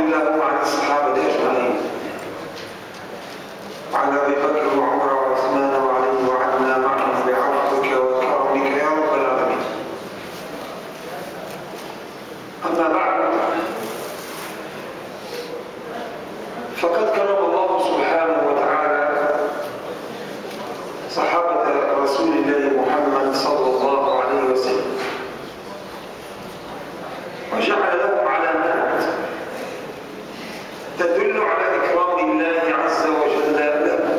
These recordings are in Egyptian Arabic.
اللهم عن الصحابة أجمعين وعن أبي بكر وعمر وعثمان وعلي وعنا معهم بعفوك وكرمك يا رب العالمين أما بعد فقد كرم الله سبحانه وتعالى صحابة رسول الله محمد صلى الله عليه وسلم وجعل لهم علامات تدل على إكرام الله عز وجل له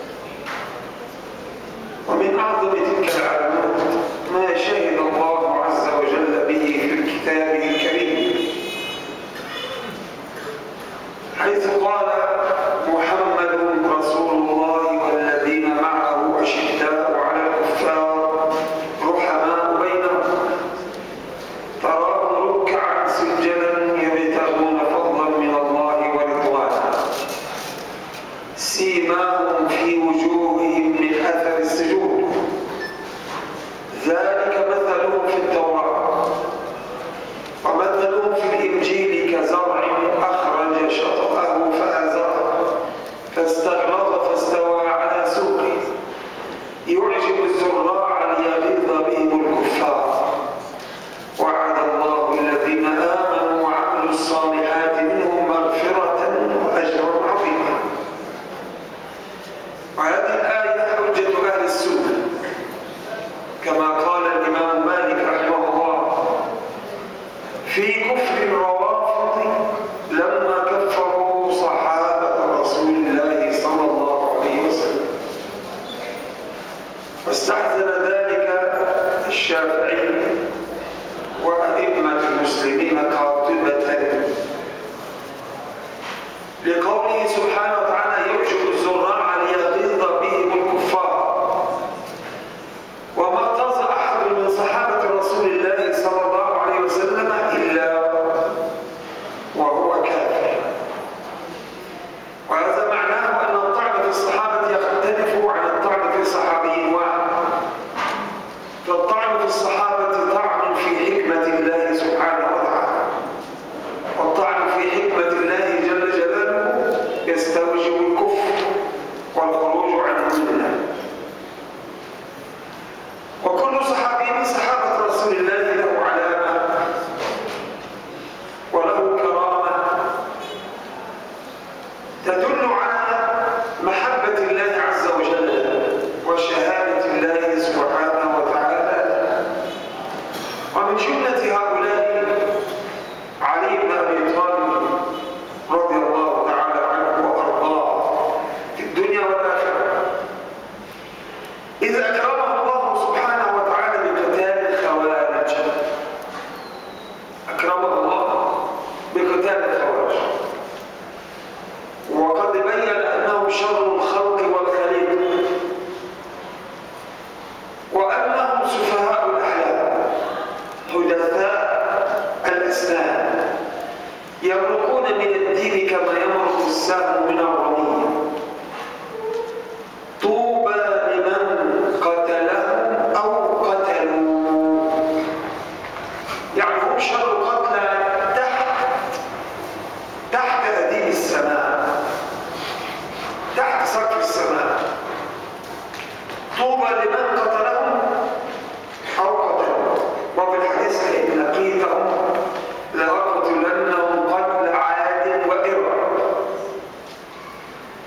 ومن أعظم تلك العلامات ما شهد الله عز وجل به في كتابه الكريم حيث قال محمد رسول الله والذين معه أشداء على الكفار رحماء بينهم تراهم ركعا سجدا يبتغون فضلا من الله ورضوانا سيماهم في وجوههم من اثر السجود ذلك مثلهم في التوراه ومثلهم في الانجيل كزرع اخرج شطاه فازره فاستغلظ فاستوى على سوقه يعجب الزراع ليغيظ بهم الكفار وعد الله الذين آمنوا وعملوا الصالحات منهم مغفرة وأجرا عظيما وهذه الآية حجة أهل السنة كما قال الإمام مالك رحمه الله في كفر الروافض لما كفروا صحابة رسول الله صلى الله عليه وسلم واستحسن ذلك الشافعي وأئمة المسلمين قاطبة لقوله سبحانه وتعالى يعجب الزراع ليغيظ بهم الكفار وما اغتاظ أحد من صحابة رسول الله صلى الله عليه وسلم إلا وهو كافر وهذا معناه أن الطعن في الصحابة يختلف عن الطعن في صحابي واحد فالطعن في الصحابة طعن في حكمة الله سبحانه وتعالى والطعن في حكمة الله جل جلاله يستوجب الكفر والخروج عن المله وكل صحابي من صحابة رسول الله له علامة وله كرامة تدل على محبة الله عز وجل وشهادة الله سبحانه وتعالى ومن جملة هؤلاء علي بن أبي طالب رضي الله تعالى عنه وأرضاه في الدنيا والآخرة إذ أكرمه الله سبحانه وتعالى بقتال الخوارج أكرمه الله بقتال الخوارج وقد بين أنهم شر الخلق والخليق وأنهم سفهاء الأحلام حدثاء الأسنان يمرقون من الدين كما يمرق السهم من الرمية طوبى لمن قتلهم أو قتلوا يعني هم شر قتلى تحت تحت أديم السماء تحت سقف السماء طوبى لمن قتلهم أو قتلوا وفي الحديث إن لقيتهم لأقتلنهم قتل عاد وإرم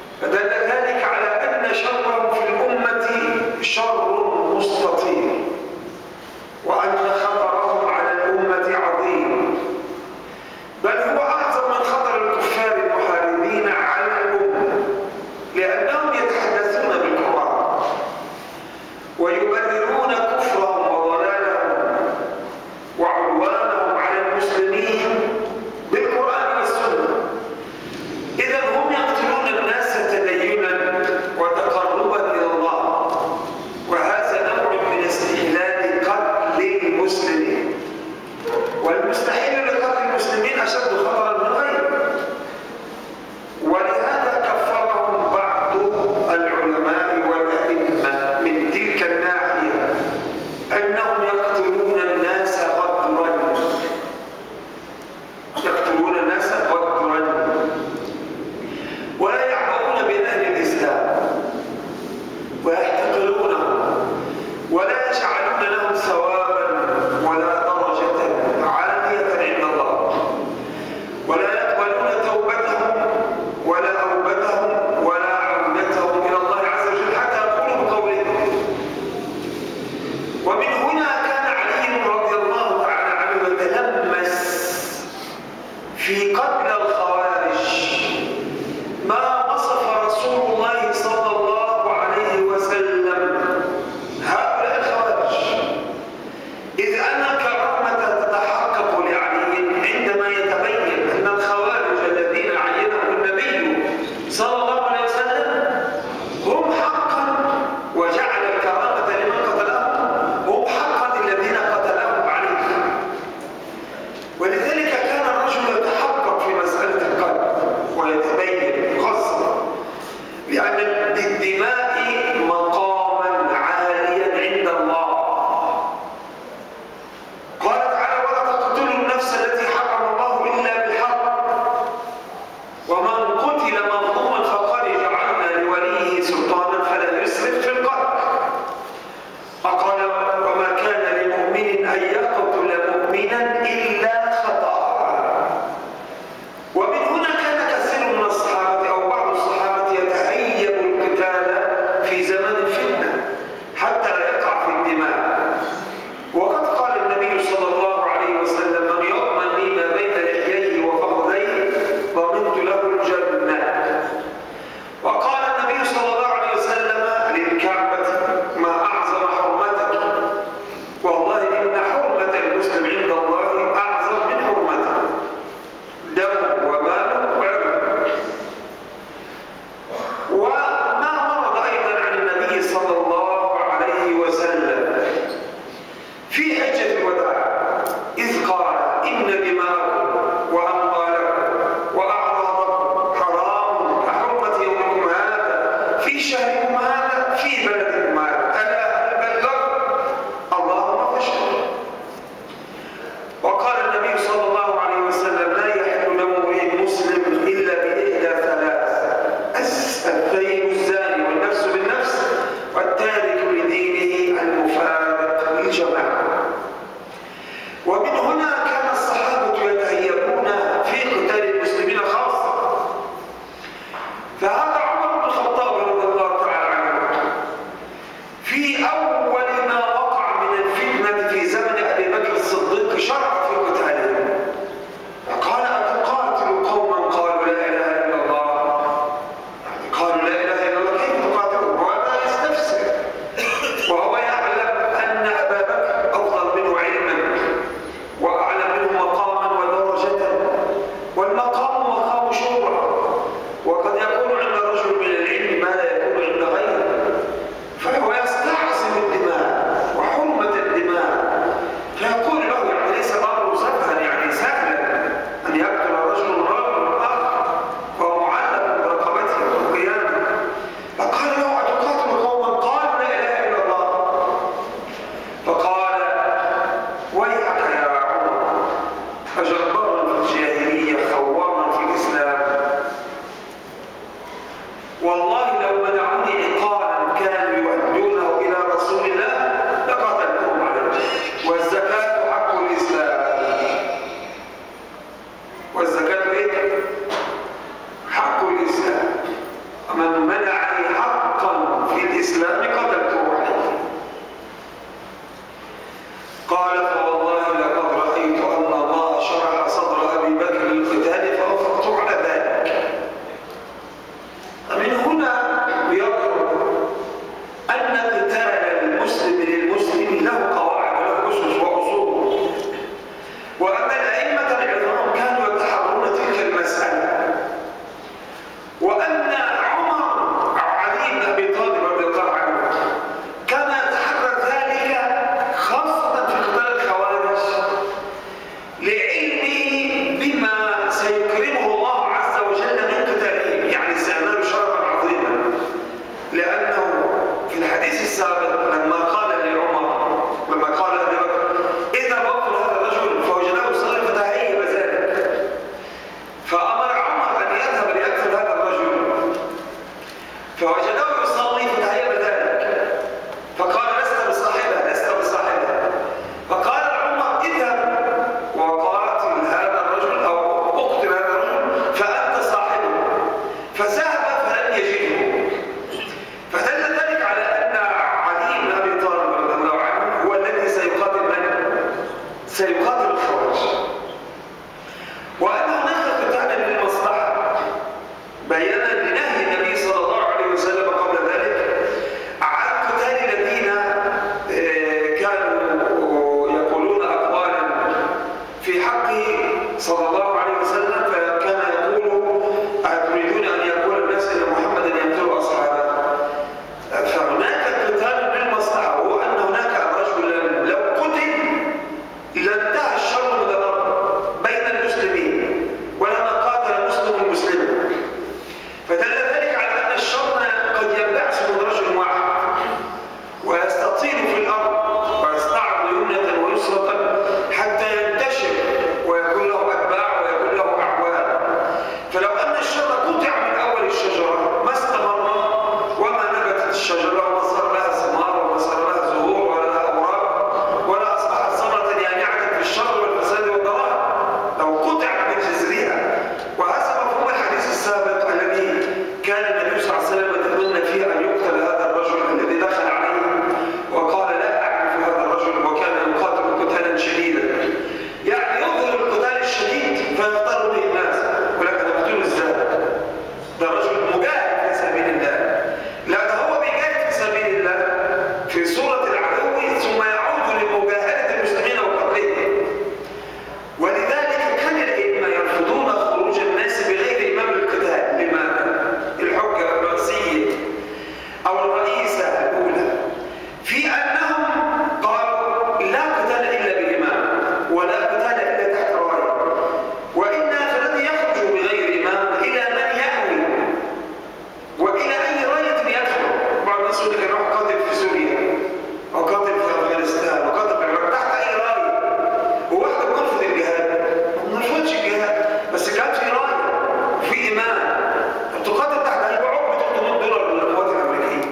ولا أوبتهم ولا عودتهم إلى الله عز وجل حتى يقولوا بقولهم ومن هنا كان علي رضي الله تعالى عنه يتلمس في قتل الخوارج ما وصف رسول الله صلى الله عليه وسلم هؤلاء الخوارج إذ أن الكرامة تتحقق لعلي عندما يتبين أن الخوارج الذين عينهم النبي صلى الله عليه وسلم هم حقا وجعل الكرامة لمن قتلهم هم حقا الذين قتلهم عليه ولذلك كان الرجل يتحقق في مسألة القلب ويتبين خاصة لأن للدماء مقاما عاليا عند الله قال تعالى ولا تقتلوا النفس التي حرم الله إلا بالحق ومن قتل مظلوما فقد جعلنا لوليه سلطانا فلا يسرف في القتل وقال وما كان لمؤمن أن يقتل مؤمنا إلا خطأ ومن هنا كان كثير من الصحابة أو بعض الصحابة يتهيب القتال في زمن الفتنة حتى لا يقع في الدماء وقد قال النبي صلى الله عليه وسلم من يضمن لي ما بين لحييه وفخذيه ضمنت له الجنة وقال النبي صلى الله عليه وسلم للكعبة ما أعظم حرمتك والله إن حرمة المسلم عند الله أعظم من حرمته دم ومال وعلم وما ورد أيضا عن النبي صلى الله عليه وسلم في حجة الوداع إذ قال إن دماءكم وأموالكم وأعراضكم حرام كحرمة يومكم هذا في شهركم هذا في بلدكم هذا ألا هل بلغت اللهم فاشهد وقال النبي صلى الله عليه وسلم لا يحل دم امرئ مسلم الا باحدى ثلاث الثيب الزاني والنفس بالنفس والتارك لدينه المفارق للجماعه ومن هنا كان الصحابه يتهيبون في قتال المسلمين خاصه فهذا عمر بن الخطاب رضي الله تعالى عنه في أول ما وقع من الفتنة في زمن أبي بكر الصديق شرع في قتالهم فقال أتقاتل قوما قالوا لا إله إلا الله قالوا لا إله إلا الله كيف تقاتلهم وهذا يستفسر وهو يعلم أن أبا بكر أفضل منه علما وأعلى منه مقاما ودرجة والمقام مقام شورى وقد يكون عند رجل من العلم ما لا يكون عند غيره فهو يستعصم الدماء وحرمة الدماء فيقول له يعني ليس الأمر سهلا يعني سهلا أن يقتل رجل رجل آخر وهو معلق برقبته والقيامة فقال له أتقاتل قوما قالوا لا إله إلا الله فقال ويحك يا عمر أجبارا في الجاهلية خواما في الإسلام والله لو منعوني عقالا كانوا يؤدونه الى رسول الله لقاتلتهم عليه والزكاه حق الاسلام والزكاه ايه حق الاسلام ومن منعني حقا في الاسلام قتلته عليه قال فوالله لقد رايت ان الله شرح صدر ابي بكر للقتال فوافقت على ذلك من هنا يظهر أن قتال المسلم للمسلم له قواعد وله أسس وأصول وأن الأئمة العظام كانوا يتحرون تلك المسألة وأن عمر أو علي بن أبي طالب رضي الله عنه كان يتحرى ذلك خاصة في قتال الخوارج لعلمه بما سيكرمه الله عز وجل من قتالهم يعني سينال شرفا عظيما لأنه في الحديث السابق لما قال لعمر لما قال لأبي بكر إذا وقت هذا الرجل فوجداه يصلي فتهيب ذلك فأمر عمر أن يذهب ليقتل هذا الرجل فوجداه يصلي فتهيب ذلك فقال لست بصاحبه لست بصاحبه فقال عمر اذهب وقاتل هذا الرجل او اقتل هذا الرجل فانت صاحبه فلو أن الشر قطع من أول الشجرة ما استمر وما نبتت الشجرة وما صار لها ثمار وما صار لها زهور ولا لها أوراق ولا أصبحت ثمرة يانعة في الشر والفساد والضلال لو قطع من جذرها وهذا مفهوم الحديث السابق الذي كان النبي صلى الله عليه وسلم يتمنى فيه أن يقتل هذا الرجل الذي دخل عليه وقال لا أعرف هذا الرجل وكان يقاتل قتالا شديدا يعني يظهر القتال الشديد فيغتر به الناس ولكن يقتل ازاي؟ ده رجل مجاهد في سبيل الله لا ده هو بيجاهد في سبيل الله في صورة العدو ثم يعود لمجاهدة المسلمين وقتلهم ولذلك كان الأئمة يرفضون خروج الناس بغير إمام القتال لماذا؟ الحجة الرئيسية أو الرئيسة الأولى في أنهم قالوا لا قتال إلا بإمام ولا قتال إلا تحت راية وإن فالذي يخرج بغير إمام إلى من يأوي وإلى أي راية يدخل بعض الناس يقول لك أروح قاتل في سوريا أو قاتل في أفغانستان وقاتل في العراق تحت أي راية وواحد بنرفض الجهاد ما بنرفضش الجهاد بس كان في راية وفي إمام طب تقاتل تحت هيبيعوك ب 300 دولار للقوات الأمريكية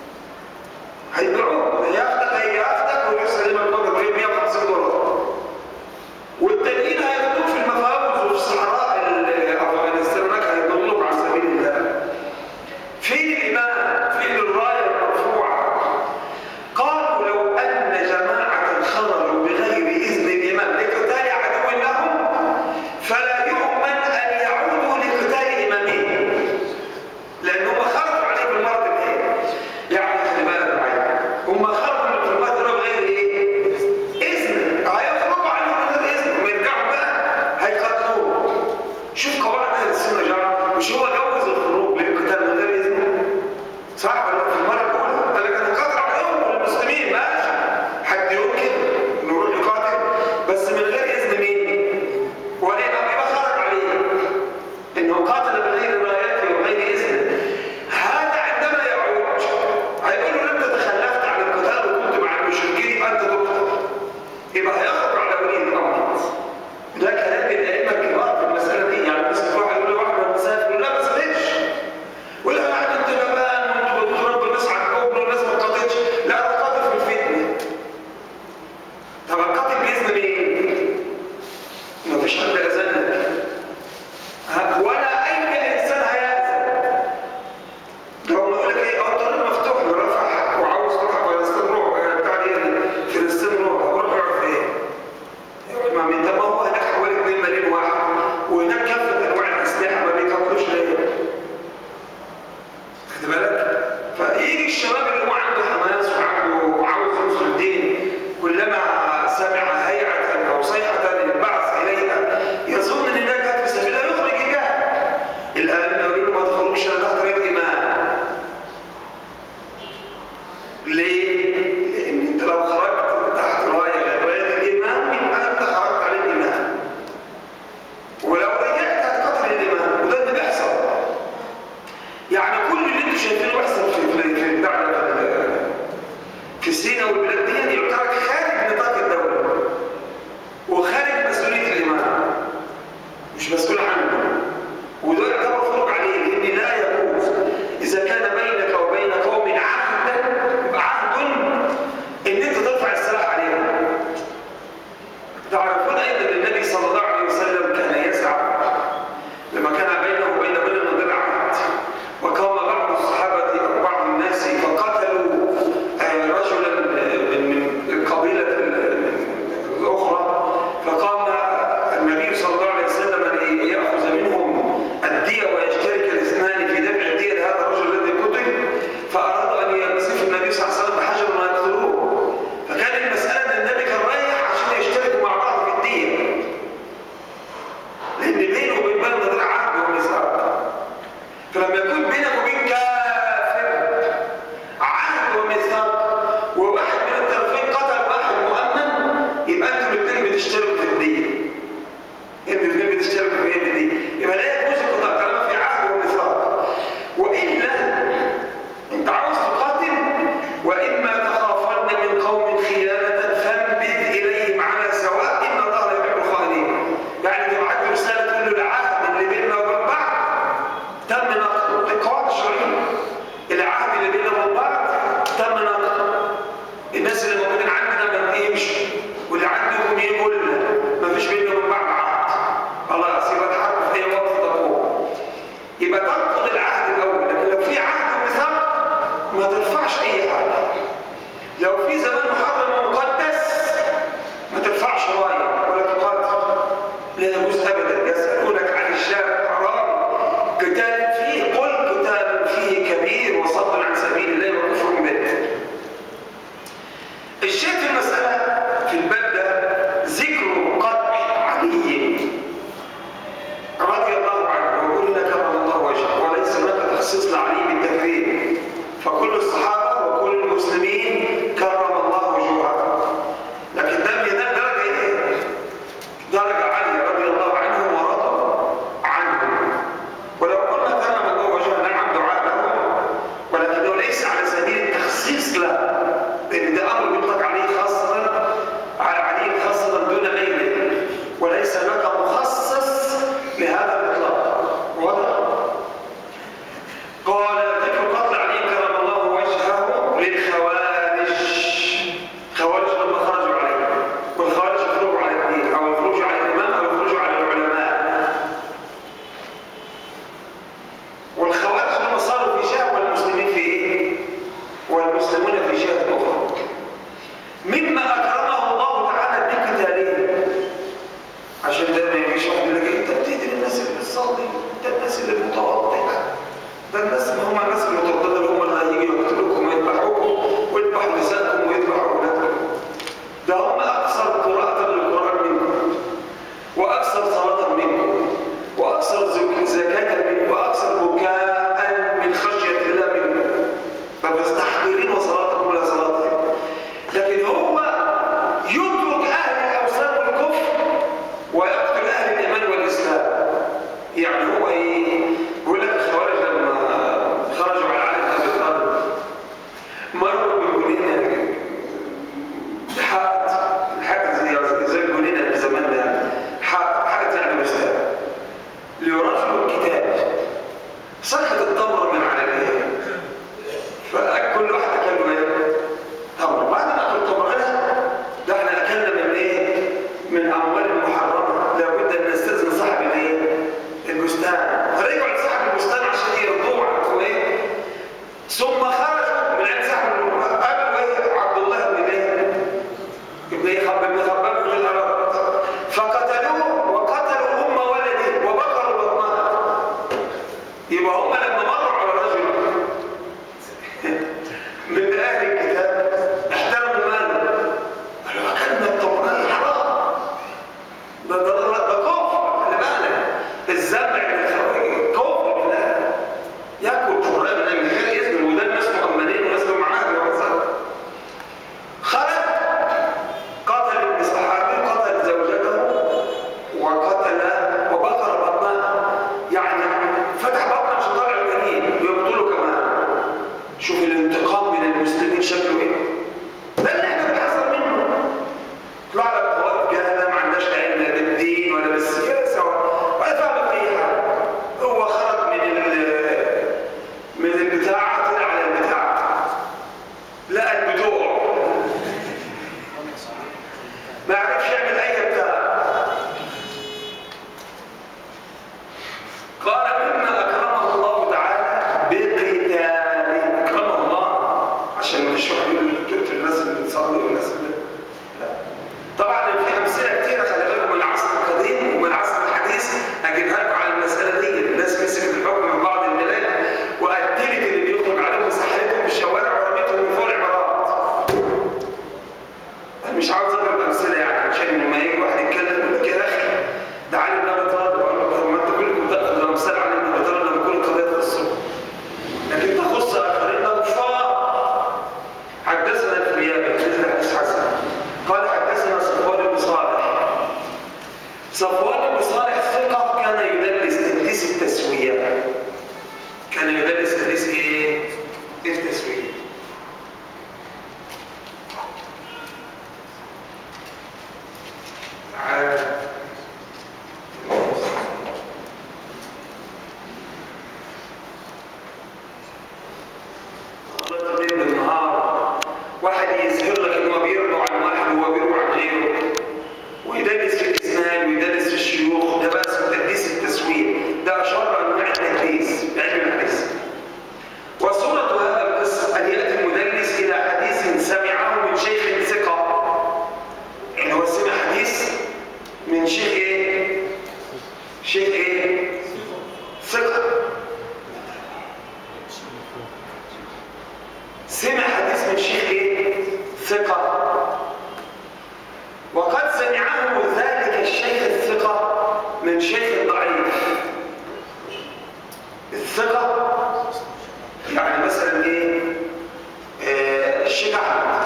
هيبيعوك ياخدك هياخدك ويسلمك مجرد 150 دولار والتانيين هياخدوك في المفاوض وفي الصحراء افغانستان هناك هيضلوك على سبيل الله فين الإمام؟ فين الراية المرفوعة؟ قالوا لو أن جماعة خرجوا بغير إذن الإمام لقتال عدو لهم فلا يؤمن أن يعودوا لقتال إمامهم لأنهم خرجوا عليه بالمرض الإيه؟ يعني خلي بالك معايا هم خرجوا في المرض ده بغير إيه؟ إذن هيخرجوا عليه من غير إذن ويرجعوا بقى هيقتلوه شوف قواعد أهل السنة جماعة مش هو جوز الخروج للقتال من غير إذن صح ولا في المرة الأولى قال لك أنا قاتل على أول المسلمين ماشي حد يمكن نروح نقاتل بس من غير إذن مين؟ وليه أبي خرج عليه إنه قاتل بغير رايته وغير إذنه هذا عندما يعود هيقول له أنت تخلفت عن القتال وكنت مع المشركين يبقى أنت تقتل يبقى هيخرج على ولي الأمر ده كلام الأئمة الكبار في المسألة دي يعني مثلا واحد يقول لواحد أنا مسافر يقول لا ما تسافرش الناس اللي متواضعه ده الناس ما هم الناس المتردده اللي هم اللي هيجوا يقتلوكم ويذبحوكم ويذبحوا نسائكم ويذبحوا اولادكم ده هم اكثر قراءه للقران منكم واكثر صلاه منكم واكثر زك- زكاه منكم واكثر بكاء من خشيه الله منكم فمستحضرين وصلاتكم لا صلاتهم لكن هو يترك اهل الاوثان والكفر ويقتل اهل الايمان والاسلام يعني هو ايه بيقول لك الخوارج لما خرجوا على علي بن ابي طالب مروا بجنينه حق حاجه زي زي الجنينه في زماننا يعني حق حاجه يعني بستان ليرجلوا الكتاب سقط التمر من على الايه فكل واحد اكل له ايه تمر بعد ما اكل تمر غيرها ده احنا اكلنا من ايه من اموال المحرمه لابد ان نستاذن صاحب الايه البستان فرجعوا لصاحب البستان عشان يرضوه عنه ايه ثم خرجوا من عند صاحب البستان قابلوا ايه عبد الله بن ايه ابن ايه خب ابن خباب بن الارض فقتلوه وقتلوا ام ولده وبقروا بطنها يبقى هم لما مروا على رجل من اهل الكتاب احترموا ماله قالوا اكلنا التمرين حرام ده ده ده ده كفر خلي بالك الذبح من الخوارج كفر بالله ياكل تمرين من اجل غير اذن وده الناس مؤمنين وناس لهم عهد وعزاء خرج قتل ابن صحابي قتل زوجته وقتل وبقر بطنها يعني فتح بطنها عشان طلع الجنين ويقتله كمان شوف الانتقام من المسلمين شكله ايه ده اللي احنا بنحذر منه طلع لك طوائف جهله ما عندهاش علم لا بالدين ولا بالسياسه ولا فاهم في اي حاجه هو خرج من ال- من البتاع طلع على البتاع لقى البتوع ما عرفش يعمل اي بتاع قال مما اكرمه الله تعالى بقتاله اكرمه الله عشان مش واحد يقول تقتل الناس اللي بتصلي والناس اللي لا طبعا في امثله كتيره خلي بالكم من العصر القديم ومن العصر الحديث اجيبها لكم على المساله دي الناس مسكت الحكم من بعض البلاد وقتلت اللي بيخرج عليهم وسحلتهم في الشوارع ورميتهم من فوق العمارات أنا مش عاوز اضرب امثله يعني عشان لما يجي واحد يتكلم يقول لك يا اخي ده علي بن ابي طالب اقول له طب ما انت كلكم بتاخدوا امثال علي بن ابي طالب لما يكون القضيه تخصه لكن تخص اخرين ده كفار حدثنا في النيابه حدثنا حديث حسن قال حدثنا صفوان بن صالح صفوان بن صالح ثقه كان يدرس تدريس التسويه كان يدرس تدريس ايه؟ التسويه تعالى طول النهار واحد يظهر لك ان هو بيروي عن واحد وهو بيروي عن غيره ويدرس في الاسناد ويدرس في الشيوخ ده بقى اسمه تدريس التسويق ده اشهر انواع التدريس بعلم الحديث وصورة هذا القصة أن يأتي المدرس إلى حديث سمعه من شيخ ثقة يعني هو سمع حديث من شيخ إيه؟ شيخ إيه؟ ثقة سمع حديث من شيخ إيه؟ ثقة وقد سمعه ذلك الشيخ الثقة من شيخ ضعيف الثقة يعني مثلا ايه آه، الشيخ احمد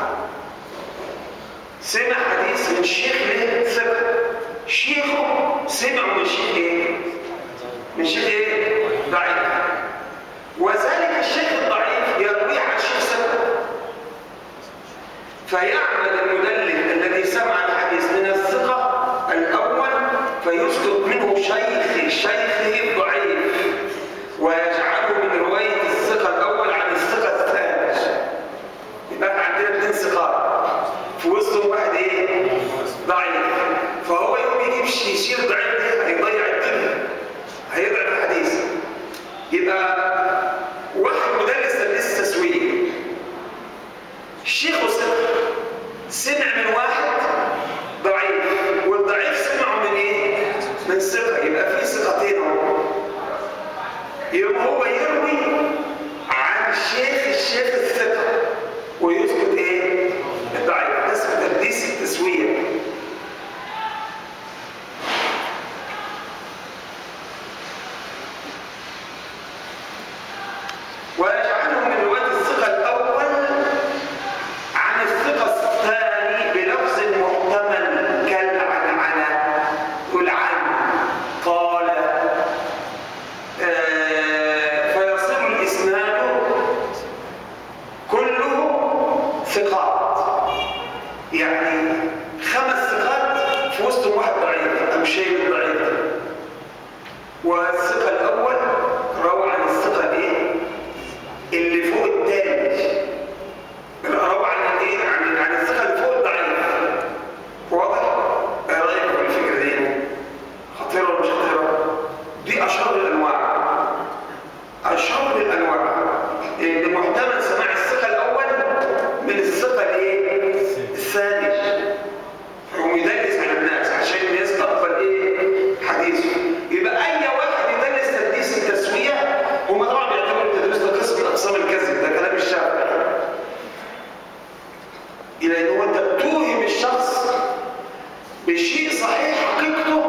سمع حديث من شيخ له ثقه شيخه سمعه من شيخ ايه من شيخ ايه ضعيف وذلك الشيخ الضعيف يروي عن شيخ ثقه فيعمل المدلل الذي سمع الحديث من الثقه الاول فيسقط منه شيخ شيخه الضعيف ويجعله من رواية الثقة الأول عن الثقة الثاني يبقى احنا عندنا اثنين ثقات في وسطهم واحد ايه؟ ضعيف فهو يوم يجيب شي- يشيل ضعيف ده هيضيع الدنيا هيضعف الحديث يبقى واحد مدرس تدريس تسويق الشيخ ثقة سمع من واحد ضعيف والضعيف سمعه من ايه؟ من ثقة يبقى في ثقتين اهو يبقى هو يروي عن شيخ الشيخ الثقة ويسكت ايه؟ الضعيف ده اسمه تدليس التسوية ويجعله من رواية الثقة الأول عن الثقة الثاني بلفظ محتمل كالعنعنة يقول عن قال آه، فيصل الإسناد كله ثقات يعني خمس ثقات في وسط واحد ضعيف أو شيء ضعيف والثقة الأول روى عن الثقة الايه؟ اللي فوق الثالث روى عن الايه؟ عن عن الثقة اللي فوق الضعيف واضح؟ ايه رأيك في الفكرة دي؟ خطيرة ولا مش خطيرة؟ دي أشهر الأنواع أشهر الأنواع اللي محتمل سماع الثقة الأول من الثقة الايه؟ الثاني هو يدلس على الناس عشان يستقبل ايه حديثه يبقى اي واحد يدلس تدليس التسويه هم طبعا بيعتبروا التدليس ده قسم من اقسام الكذب ده كلام الشافعي الى ان هو انت بتوهم الشخص بشيء صحيح حقيقته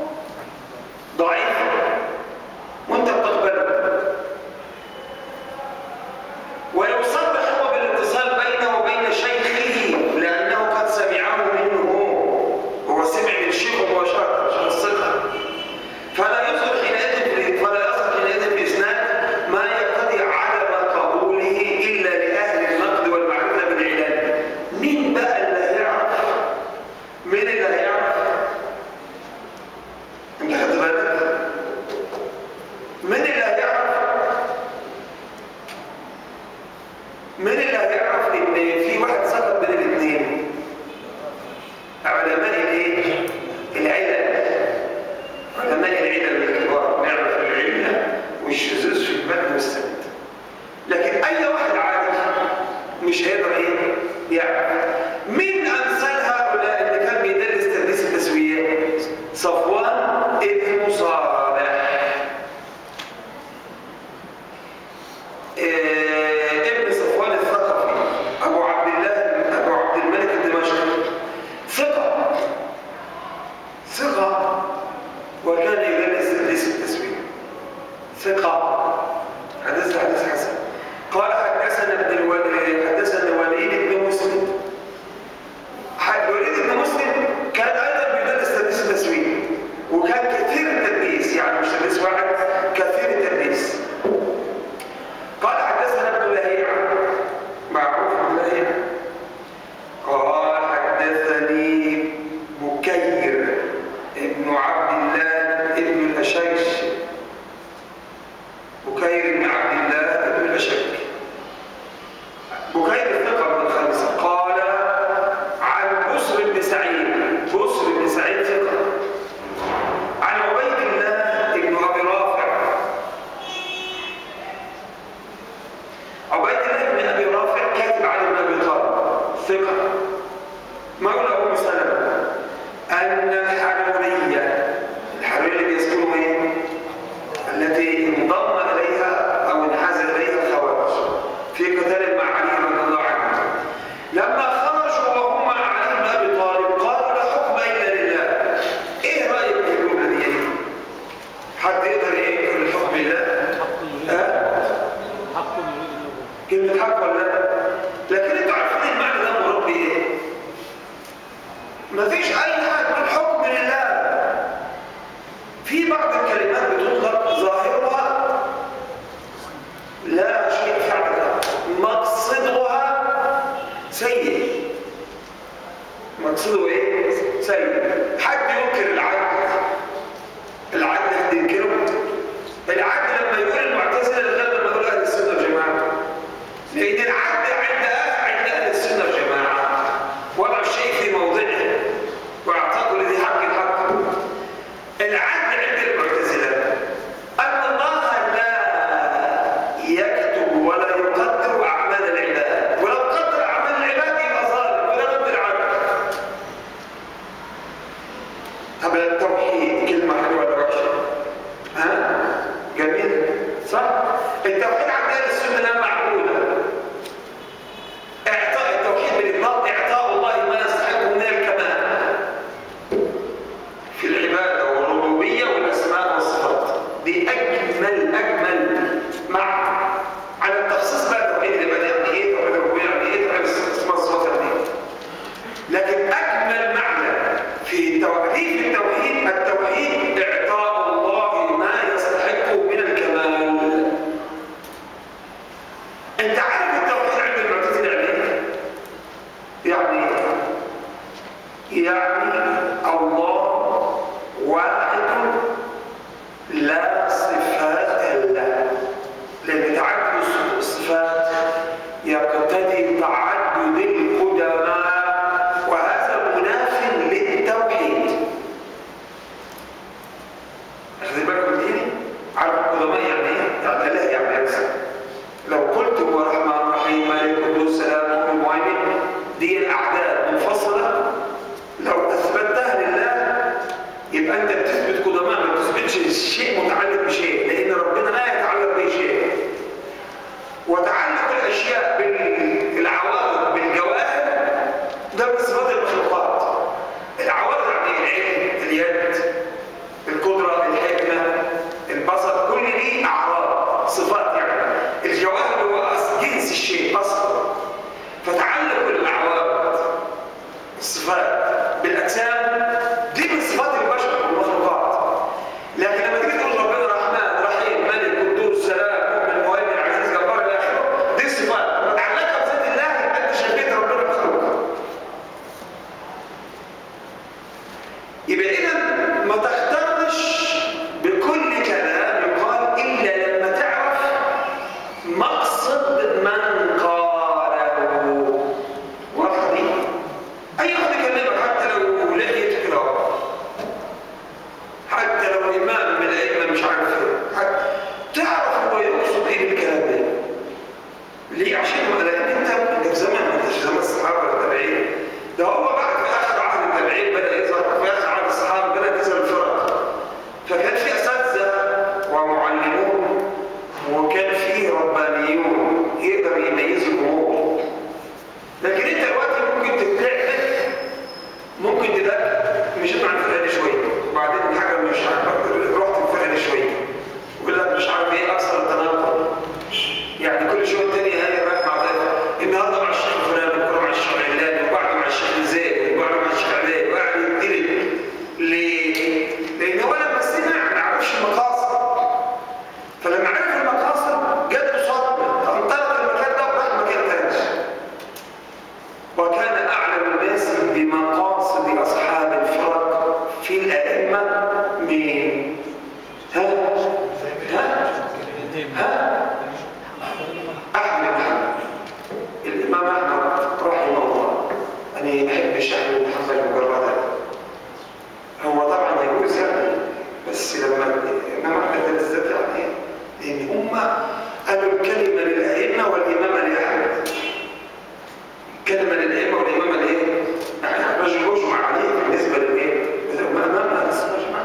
ضعيف وانت بتقبله ويصرح هو بالاتصال بينه وبين شيخه لأنه قد سمعه منه هو سمع من شيخه مباشرة عشان الثقة فلا يصل حينئذ في- فلا يصل حينئذ في الإسناد ما يقتضي عدم قبوله إلا لأهل النقد والمعرفة بالعلال مين بقى اللي هيعرف؟ مين اللي هيعرف؟ انت خدت بالك؟ مين اللي هيعرف؟ من اللي هيعرف ان في واحد سقط بين الاثنين علماء الايه العلل علماء العلل الكبار نعرف العله والشذوذ في المتن والسند لكن اي واحد عادي مش هيقدر ايه يعرف من امثال هؤلاء اللي كان بيدرس تدريس التسويات صفوان ابن صالح آه، ابن صفوان الثقفي ابو عبد الله ابو عبد الملك الدمشقي ثقه ثقه وكان يدرس تدريس التسويق ثقه حدث حديث حسن قال حدثنا ابن الوليد حدثنا الوليد بن مسلم حد- الوليد بن مسلم كان ايضا بيدرس تدريس التسويق وكان كثير التدريس يعني مش تدريس واحد كثير التدريس قال حدثنا ابن لهيع معروف ابن لهيع قال حدثني بكير ابن عبد الله ابن الأشيش بكير بن عبد الله ابن الأشيش بكير الثقة بن الخمسة قال عن بسر بن سعيد بسر بن سعيد ثقة عن عبيد الله ابن أبي رافع عبيد الله بن ابي رافع كاتب علي بن ابي طالب ثقه مولى ام سلمه ان الحروريه الحروريه اللي بيسكنوا ايه؟ التي انضم اليها او انحاز اليها الخوارج في قتال مع علي رضي الله عنه لما خرجوا وهم مع علي بن ابي طالب قالوا لا حكم الا لله ايه رايك في الجمله دي؟ حد يقدر ايه يقول الحكم لله؟ ها؟ حق يريد أن يقول كلمة حق ولا لا؟ لكن انتوا عارفين المعنى ده مراد بايه؟ مفيش أي حاجة الحكم لله. في بعض الكلمات بتطلق ظاهرها لا شيء فعلها مقصدها سيء. مقصده ايه؟ سيء. حد ينكر العدل العدل حد ينكره؟ العدل لما يقول المعتزله غير لما يقول اهل السنه والجماعه لان العدل عند اهل عند اهل السنه والجماعه وضع الشيء في موضعه واعطاء لذي حق الحق العدل عند المعتزله ان الله لا يكتب ولا يقدر اعمال العباد ولو قدر اعمال العباد يبقى ظالم ولا قدر عدل طب التوحيد كلمه حلوه ولا وحشه ها جميل التوحيد عند اهل السنه لا معقوله اعطاء التوحيد بالاطلاق اعطاء الله ما يستحقه من الكمال في العباده والربوبيه والاسماء والصفات دي اجمل اجمل مع على التخصيص بقى توحيد العباده يعني ايه توحيد الربوبيه يعني ايه توحيد الاسماء والصفات يعني ايه لكن اجمل معنى في تعريف التوحيد التوحيد اعطاء الله ما يستحقه من الكمال انت عارف التوحيد عند المعتزله يعني ايه؟ يعني يعني الله واحد لا صفات له لان تعدد الصفات يقتضي تعدد القدماء وهذا مناف للتوحيد اخذ بالكم دي عارف القدماء يعني ايه؟ يعني لا يعني يكسب لو قلت هو رحمن رحيم مالك قدوس سلام مؤمن مهيمن دي الاعداد منفصله لو اثبتها لله يبقى انت بتثبت قدماء ما بتثبتش شيء متعلق بشيء لان ربنا لا يتعلق بشيء وتعلق الاشياء بالعوارض بالجواهر ده من صفات المخلوقات العوارض يعني العلم اليد القدره الحكمه البصر كل دي اعراض صفات يعني الجواهر هو أصل جنس الشيء اصلا فتعلق الاعوارض الصفات بالاجسام دي من صفات البشر والمخلوقات لكن لما تيجي تقول ربنا رحمن رحيم ملك قدوس سلام مؤمن مهيمن عزيز جبار الى اخره دي صفات متعلقه بذات الله يبقى انت شبيت ربنا بخلقه يبقى اذا ما تختارش بكل كلام يقال الا لما تعرف مقصد من قاله واضحه دي اي واحد يكلمك حتى لو لقيت كده حتى لو امام من الائمه مش عارف ايه حتى تعرف هو يقصد ايه بالكلام ده ليه عشان لان انت انت في زمن ما انتش زمن الصحابه ولا التابعين ده هو بعد في اخر عهد التابعين بدا يظهر في اخر عهد الصحابه بدات تظهر الفرق فكان في اساتذه ومعلمون وكان في ربانيون يقدر يميزوا الامور لكن انت دلوقتي ممكن تتلعب ممكن تلاقي مش مع الفرقه دي شويه وبعدين الحاجه مش عاجبك رحت الفرقه دي شويه يقول لك مش عارف ايه اكثر التناقض يعني كل شويه الثانيه هي رايح مع ده النهارده مع الشيخ فلان بكره مع الشيخ علاني وبعده مع الشيخ زيد وبعده مع الشيخ علاني وقاعد يتدرب ليه؟ لان هو لما سمع ما عرفش المقاصد فلما عرف المقاصد جات له صدمه انطلق المكان ده وراح مكان ثاني وكان أعلم الناس بمقاصد أصحاب الفرق في الأئمة مين؟ ها؟ ها؟ ها؟ أحمد بن حنبل الإمام أحمد رحمه الله أنا ما بحبش أحمد بن حنبل مجردا هو طبعا يجوز يعني بس لما الإمام أحمد ده بالذات يعني إيه؟ لأن هم قالوا الكلمة للأئمة والإمامة لأحمد كلمة للأئمة والإمامة لإيه؟ يعني رجل مجمع عليه بالنسبة للإيه؟ ما أمامنا بس مجمع.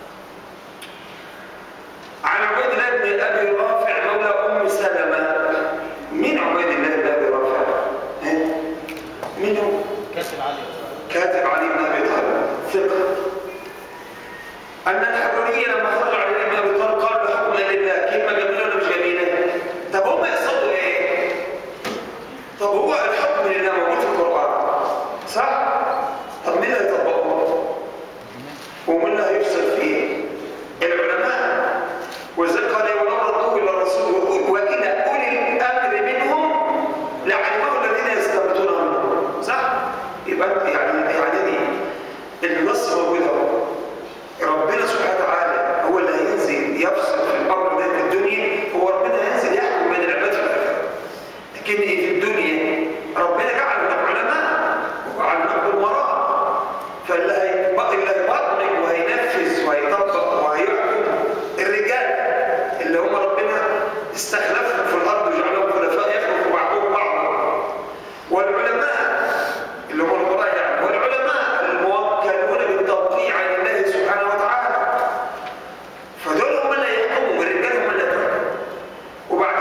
عن عبيد الله بن أبي رافع مولى أم سلمة. مين عبيد الله بن أبي رافع؟ ها؟ مين هو؟ كاتب علي كاتب علي بن أبي طالب ثقة. أن الحرورية لما خرجوا على الإمام أبي طالب قالوا الحكم لله كلمة جميلة ولا مش جميلة؟ طب هم يقصدوا إيه؟ طب هو الحكم لله موجود في القرآن صح؟ طب مين اللي هيطبقه؟ ومين اللي هيفصل فيه؟ العلماء وإذا قال ولو ردوه إلى الرسول وإلى أولي الأمر منهم لعلمه الذين يستنبطونه منهم صح؟ يبقى أنت يعني يعني دي النص موجود اهو ربنا سبحانه وتعالى هو اللي هينزل يفصل في الأمر ده في الدنيا هو ربنا ينزل يحكم بين العباد في الآخرة لكن في الدنيا ربنا جعل لك علماء وجعل لك امراء فاللي هيبقى اللي هيبرمج وهينفذ وهيطبق وهيحكم الرجال اللي هم ربنا استخلفهم في الارض وجعلهم خلفاء يخلق بعضهم بعضا والعلماء اللي هم الامراء يعني والعلماء الموكلون بالتوقيع لله سبحانه وتعالى فدول هم اللي يحكموا والرجال هم اللي يحكموا وبعد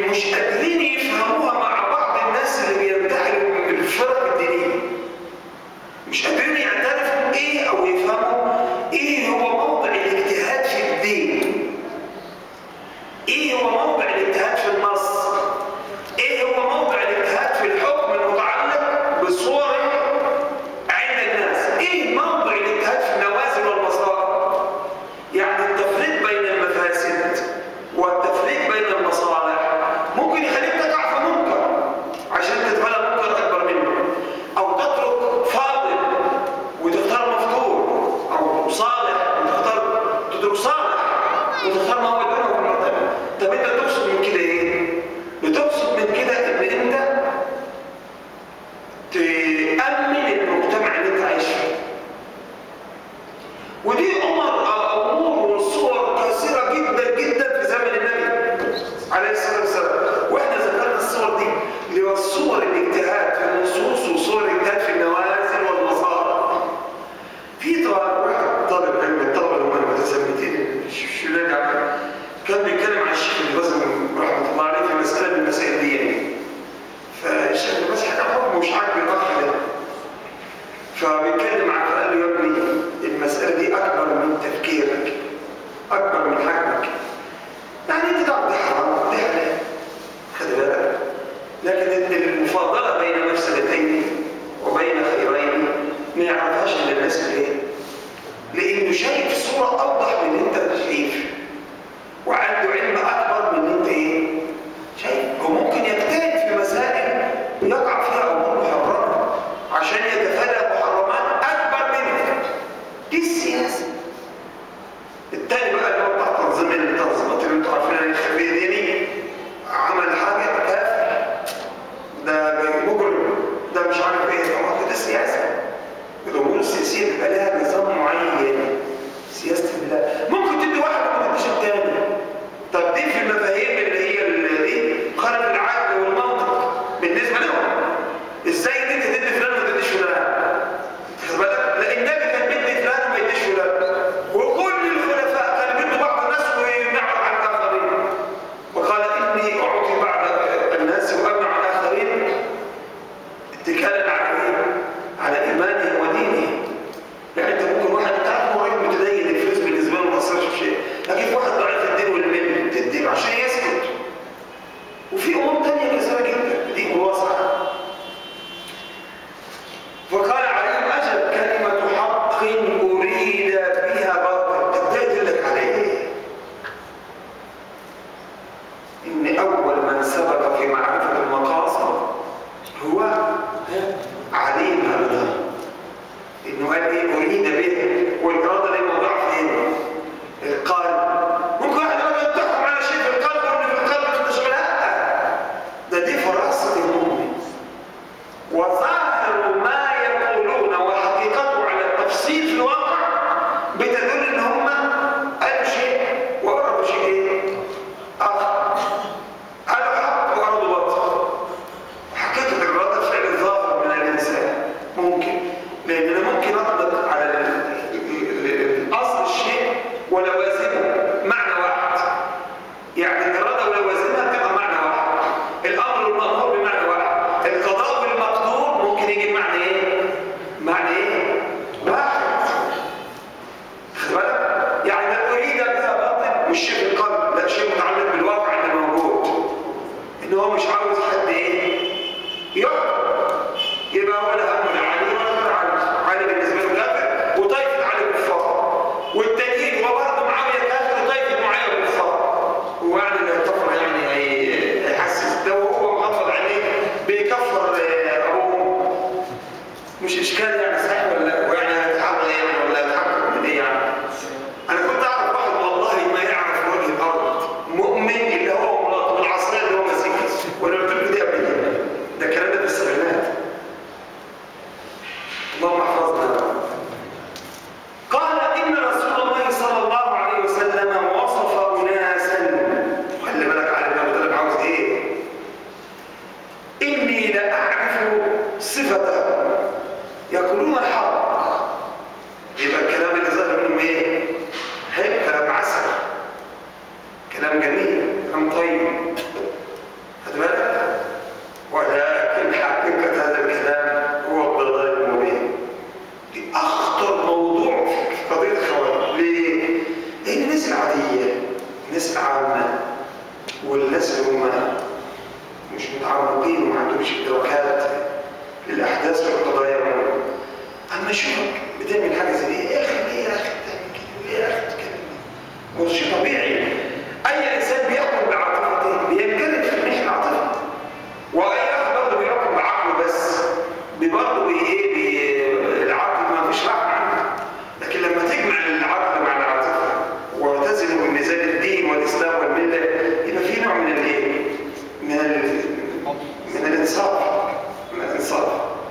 مش قادرين يفهموها مع بعض الناس اللي بينتحلوا من الفرق الدينيه مش قادرين يعترفوا ايه او يفهموا ايه هو موضع الاجتهاد في الدين ايه هو موضع الاجتهاد في النص ايه هو موضع الاجتهاد في الحكم المتعلق بصور عند الناس ايه موضع الاجتهاد في النوازل والمصائب يعني التفريق بين المفاسد والتفريق بين المصالح ممكن يخليك تقع في منكر عشان تتبلى منكر اكبر منه او تترك فاضل وتختار مفتور او صالح وتختار تترك صالح وتختار ما هو دونه في المرتبه طب انت تقصد من كده ايه بتقصد من كده ان انت تأمن المجتمع اللي انت عايش فيه ودي امر امور وصور كثيره جدا جدا في زمن النبي عليه الصلاه والسلام واحنا ذكرنا الصور دي اللي هو صور الاجتهاد في النصوص وصور الاجتهاد في النوازل والمصائب في طبعا واحد طالب علم الطلبه اللي هم المتزمتين الشلال يعني كان بيتكلم عن الشيخ ابن باز رحمه الله عليه في مساله من المسائل دي يعني فالشيخ ابن باز حكى حكمه مش عاجب الاخ ده فبيتكلم معاه فقال له يا ابني المسألة دي أكبر من تفكيرك أكبر من حجمك يعني أنت تعرف ده حرام ده حلال خلي بالك لكن المفاضلة بين مفسدتين وبين خيرين ما يعرفهاش إلا الناس ليه؟ لأنه شايف صورة أوضح من أنت شايف وعنده علم أكبر من أنت إيه؟ شايف هو ممكن يجتهد في مسائل يقع فيها أمور محرمة عشان يتفادى محرمات أكبر منه دي السياسة التاني بقى اللي هو بتاع تنظيم التنظيمات اللي انتوا عارفينها الخفية دي دي عمل حاجة كافر ده مجرم ده مش عارف ايه طبعا كده سياسة الأمور السياسية بيبقى لها نظام معين سياسة البلاد ممكن تدي واحد وما تديش التاني طب دي في المفاهيم اللي هي اللي ايه خارج العقل والمنطق بالنسبة لهم ازاي ان انت تدي فلان وما تديش فلان خد بالك لا النبي كان بيدي فلان وما يديش فلان وكل الخلفاء كانوا بيدوا بعض الناس ويمنعوا عن الاخرين وقال اني اعطي بعض الناس وامنع عن الاخرين اتكالا على ايه؟ على ايمانه ودينه يعني انت ممكن واحد تعرف هو راجل متدين الفلوس بالنسبه له ما تاثرش في شيء لكن في واحد ضعيف الدين والعلم تديله عشان يسكت وفي امور ثانيه كثيره جدا دي واسعه فقال عليهم أجل كلمة حق أريد بها باطل تديت لك عليه إن أول من سبق في معرفة المقاصد هو علي بن أبي طالب إنه قال إيه أريد به والإرادة ليه موضوع فين؟ القلب ممكن واحد يقول تحكم على شيء في القلب وإن في القلب مش لا ده دي فراسة المؤمن وظاهر ما يقولون وحقيقته على التفصيل في الواقع بتدل ان هم قالوا شيء وقربوا شيء ايه؟ اخر قالوا حق وقربوا باطل حقيقه الاراده فعل الظاهر من الانسان ممكن لان انا ممكن اطلق على ال- ال- ال- الاصل الشيء ولوازمه معنى واحد يعني الاراده ولوازمها بتبقى معنى واحد الامر والمامور بمعنى واحد القضاء والمقدور ممكن يجي بمعنى ايه معنى ايه واحد خد بالك يعني لا اريد بها باطل مش شيء في القلب لا شيء متعلق بالواقع اللي موجود ان هو مش عاوز حد ايه يحكم يبقى ولا هم لا علي ولا غير علي علي بالنسبه له كافر وطائفه علي كفار والتانيين هو برضه معاويه كافر وطائفه معاويه كفار هو يعني اللي يكفر يعني هي- هيحسس ده وهو مغمض عينيه بيكفر آه، ابوه مش اشكال يعني صحيح ولا ويعني هيتحرك يعني ولا هيتحرك من ايه يعني انا كنت اعرف واحد والله ما يعرف وجه الارض مؤمن اللي هو مراته والعصريه اللي هو ماسكها وانا قلت له دي قبل كده ده الكلام ده في السبعينات اللهم احفظنا قال ان رسول الله صلى الله عليه وسلم وصف اناسا خلي بالك على ابن ابي طالب عاوز ايه اني لاعرف صفته يقولون الحق يبقى الكلام اللي ظهر منهم ايه هيبقى كلام عسل كلام جميل كلام طيب متعمقين وما عندهمش ادراكات للاحداث والقضايا اما اشوفك بتعمل حاجه زي دي يا اخي ليه يا اخي بتعمل كده ليه يا اخي بتتكلم كده؟ هو شيء طبيعي اي انسان بيحكم بعاطفته بينجرف في ناحيه العاطفه واي اخ برضه بيحكم بعقله بس برضه بي ايه بي العقل ما فيش رحمه عنه لكن لما تجمع العقل مع العاطفه وتزن بميزان الدين والاسلام والمله يبقى في نوع من الايه؟ من ال... من الانصاف من الانصاف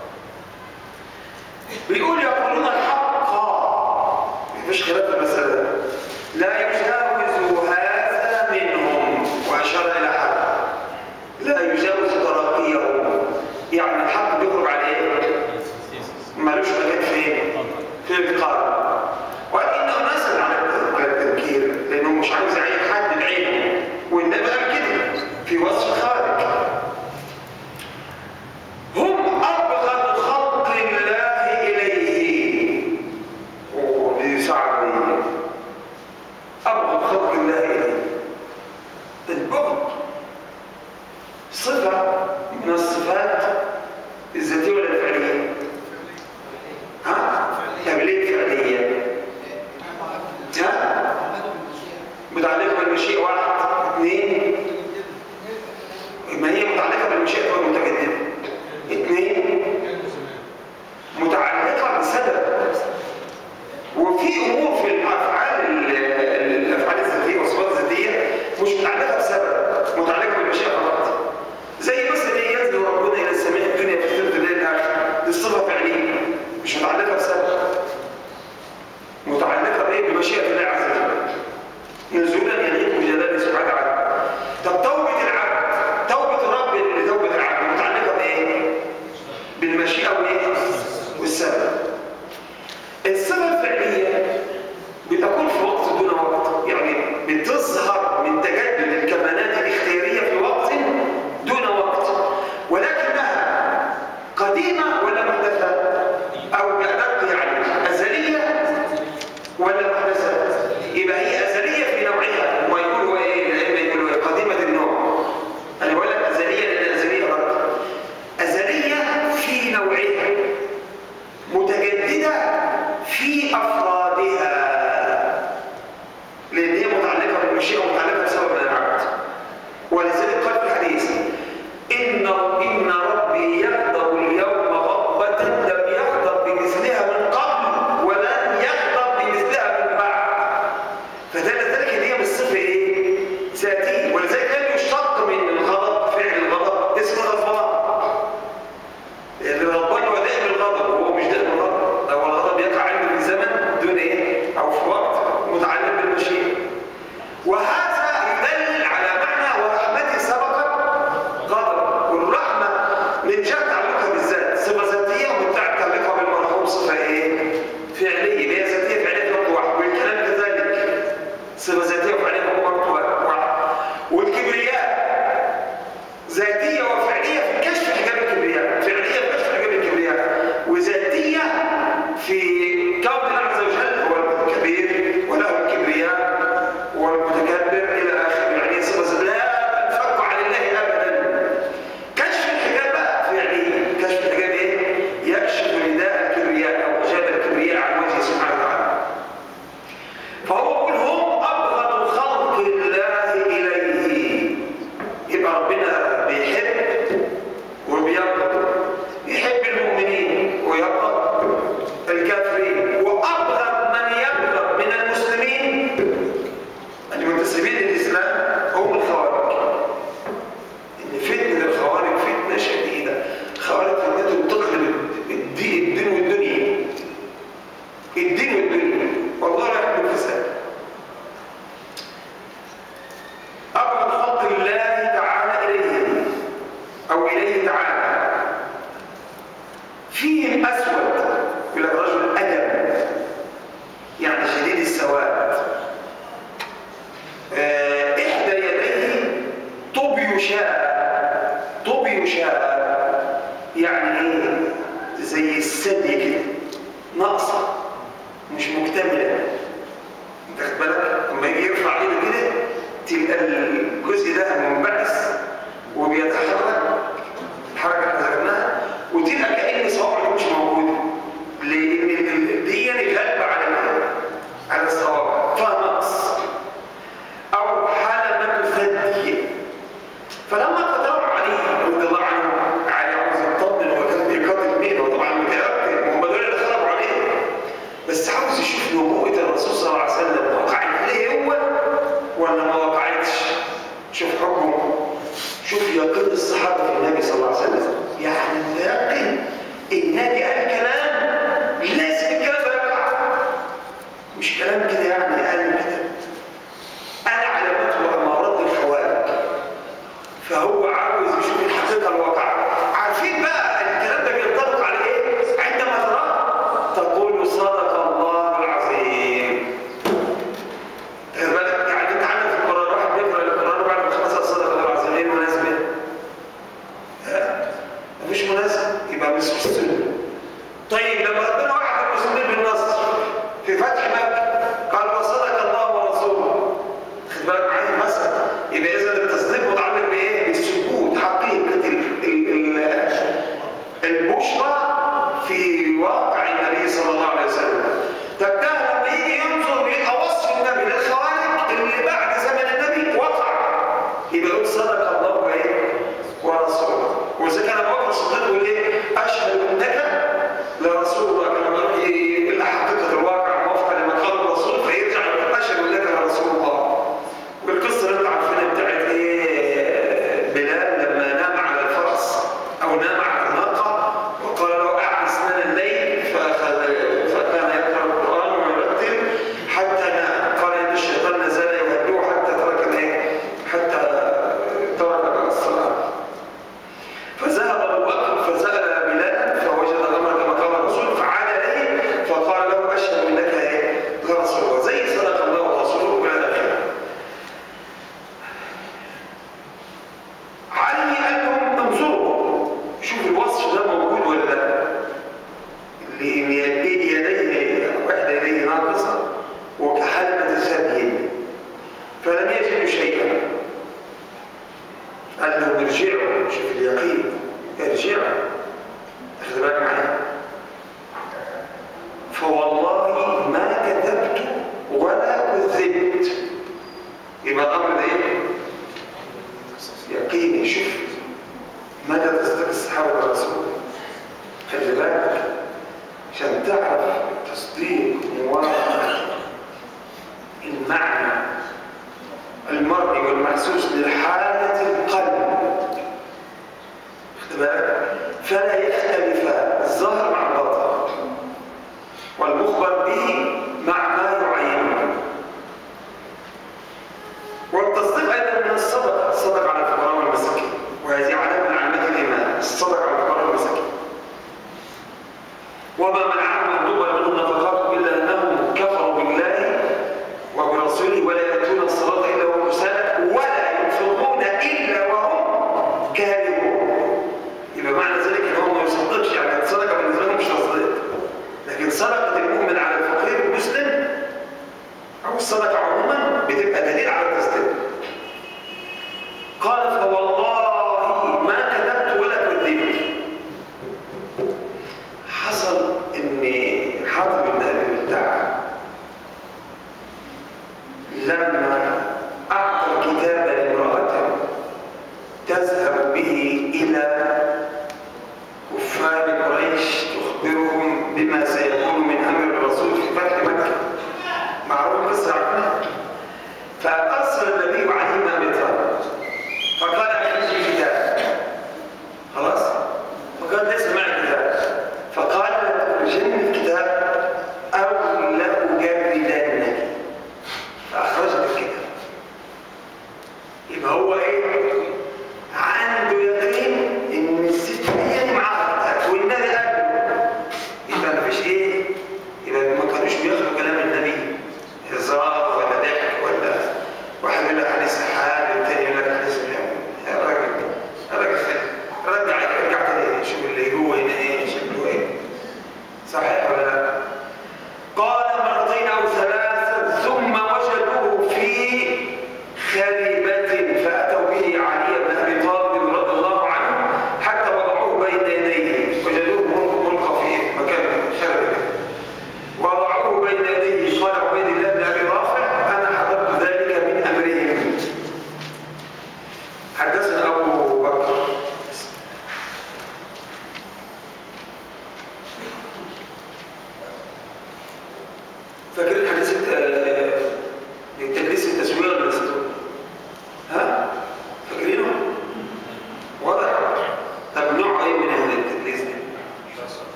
بيقول يقولون الحق مفيش خلاف في المساله ده. لا يجاوز هذا منهم واشار الى حد لا يجاوز تراقيهم يعني الحق بيخرج على ايه؟ مالوش مكان فين؟ في القلب ولكنه نزل على على التذكير لانه مش عاوز يعين حد بعينه والنبي قال كده في وصف خارج هم ابغض خلق الله اليه وليساعدوا ابغض خلق الله اليه البغض صفه من الصفات الذاتيه ولا الفعليه؟ ها؟ طب ليه فعليه؟ ها؟ متعلقه بالمشيئه واحد اثنين ما هي متعلقه بالمشيئه والمتجدده اثنين متعلقه بسبب وفي امور في الافعال الافعال الذاتيه والصفات الذاتيه مش متعلقه بسبب متعلقه بالمشيئه فقط زي مثلا ايه ينزل ربنا الى السماء الدنيا في ثلث الليل الاخر دي صفه فعليه مش متعلقه بسبب متعلقه بايه بمشيئه الله عز وجل نزولا يليق بجلاله سبحانه وتعالى طب توبه العبد توبه الرب لتوبه العبد متعلقه بايه بالمشيئه وايه والسبب الصفه الفعليه بتكون في وقت دون وقت يعني بتظهر من تجدد الكمالات الاختياريه في وقت دون وقت ولكنها قديمه ولا محدثه او بأدق يعني ازليه ولا محدثه يبقى هي ازليه في نوعها هو يقول هو ايه الائمه يقولوا ايه قديمه النوع انا بقول لك ازليه لان ازليه غلط ازليه في نوعها متجدده في افرادها لان هي متعلقه بالمشيئه ومتعلقه بسبب العبد ولذلك قال في الحديث ان ان ربي يغضب اليوم غضبه لم يغضب بمثلها من قبل ولن يغضب بمثلها من بعد فدل ذلك ان هي بالصفه ايه؟ ذاتيه ولذلك لم يشتق من الغضب فعل الغضب اسم غضبان لان الغضبان هو دائم الغضب وهو مش دائم الغضب هو الغضب يقع عنده في زمن دون ايه؟ او في وقت متعلق بالمشيئه وهذا يدل على معنى ورحمتي سبقت غضب والرحمه من جهه تعلقها بالذات صفه ذاتيه ومن جهه تعلقها بالمرحوم صفه ايه؟ فعليه اللي هي ذاتيه فعليه في وقت واحد والكلام كذلك صفه ذاتيه وفعليه في وقت واحد والكبرياء ذاتيه وفعليه في كشف حجاب الكبرياء فعليه في كشف حجاب الكبرياء وذاتيه في كون الله عز وجل هو الكبير وله الكبرياء والمتكبر الى اخره يعني صفه لا تنفك عن الله ابدا كشف الحجاب بقى فعليه كشف الحجاب ايه يكشف رداء الكبرياء او حجاب الكبرياء عن وجهه سبحانه وتعالى فهو يقول هم ابغض خلق الله اليه يبقى ربنا بيحب وبيبغض يحب المؤمنين ويبغض الكافرين وابغض من يبغض من المسلمين المنتسبين للاسلام هم الخوارج ان فتنه الخوارج فتنه شديده خوارج فتنتهم تقلب الدين الدين والدنيا الدين والدنيا والله لا يحب الفساد أبغض خلق الله تعالى إليه أو إليه تعالى فيهم أسود يقول لك رجل أدم يعني شديد السواد آه، إحدى يديه طبي شاء طبي شاء يعني إيه زي الثدي كده ناقصة مش مكتملة انت خد بالك لما يجي يرفع ايده كده تبقى الجزء ده منبعث وبيتحرك شوف يقين الصحابة في النبي صلى الله عليه وسلم يعني يقين النبي قال كلام لازم الكلام ده يقع مش كلام كده يعني قال كده أنا علامات وأمارات الخوارج فهو عاوز يشوف الحقيقة الواقعة عارفين بقى الكلام ده بينطبق على إيه؟ عندما تراه تقول صدق الله العظيم خد بالك يعني انت عندك في القرآن واحد بيقرأ القرآن بعد ما خلص صدق الله العظيم ايه المناسبة؟ ها؟ مفيش مناسبة يبقى مش مسلم طيب لما ربنا وعد المسلمين بالنصر في فتح مكة قال وصدق الله ورسوله خد بالك معايا مثلا يبقى اذا التصديق متعلق بايه؟ بالسكوت حقيقة ال- ال- ال- البشرى في واقع النبي صلى الله عليه وسلم طب ده لما يجي ينظر يبقى وصف النبي للخوارج اللي بعد زمن النبي وقع يبقى يقول صدق الله وايه؟ ورسوله واذا كان ابو بكر الصديق يقول ايه؟ اشهد انك لرسول الله كما يروح الى حقيقه الواقع وفقا لما قال الرسول فيرجع يقول اشهد انك لرسول الله والقصه اللي انتوا عارفينها بتاعت ايه بلال لما نام على الفرس او نام على الناقه وقال له اعد سنان الليل فاخذ فكان يقرا القران ويرتل حتى نام قال ان الشيطان نزل يهدوه حتى ترك الايه حتى ترك بقى الصلاه فذهب ابو بكر فسال بلال فوجد الامر كما قال الرسول فعاد اليه فقال له اشهد انك ايه لرسول الله زي صدق الله ورسوله والى اخره علي قال لهم انظروا شوف الوصف ده موجود ولا لا لان يديه واحده يديه ناقصه وكحلمه ثدي فلم يجدوا شيئا قال لهم ارجعوا شوف اليقين ارجعوا اخذ بالك معايا فوالله ما كذبت ولا كذبت يبقى الامر ده ايه؟ يقيني شوف مدى تصديق الصحابه والرسول خلي بالك عشان تعرف تصديق موافق المعنى المرئي والمحسوس لحالة القلب خد بالك فلا يختلفان الظاهر مع الباطن والمخبر به مع ما يعينه والتصديق ايضا من الصدقه الصدقه على الفقراء والمساكين وهذه علامه من علامات الايمان الصدقه على الفقراء والمساكين وما منعهم ان تقبل منهم نفقات الا انهم كفروا بالله وبرسوله ولا ياتون الصلاه الا وهم كسالى ولا ينفقون الا وهم كارهون يبقى معنى ذلك ان هم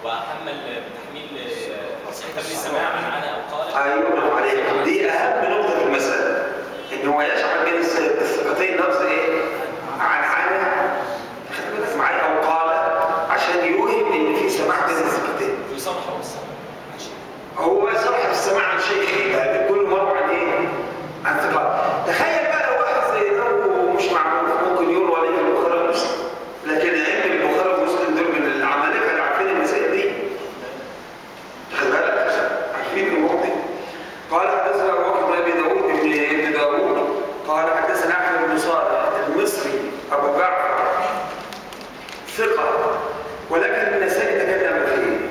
وحمل بتحميل صحة السماع عن عنا أو قال ايوه عليك دي اهم نقطه في المساله ان هو يجعل بين الس- الثقتين لفظ ايه عن عن خد بالك معايا او قال عشان يوهم ان في سماع بين الثقتين ويصرح بالسماع هو صرح السماع عن شيخ ده كل مره عن ايه عن ثقه تخيل بقى لو واحد زي ده ومش معروف ممكن يروى عليه في البخاري ومسلم لكن علم البخاري ومسلم دول من العمالقه اللي عارفين المسائل دي خد بالك عارفين الامور دي قال حدثنا ابو بكر بن ابي داوود بن ابن داوود قال حدثنا احمد بن صالح المصري ابو جعفر ثقه ولكن النسائي تكلم فيه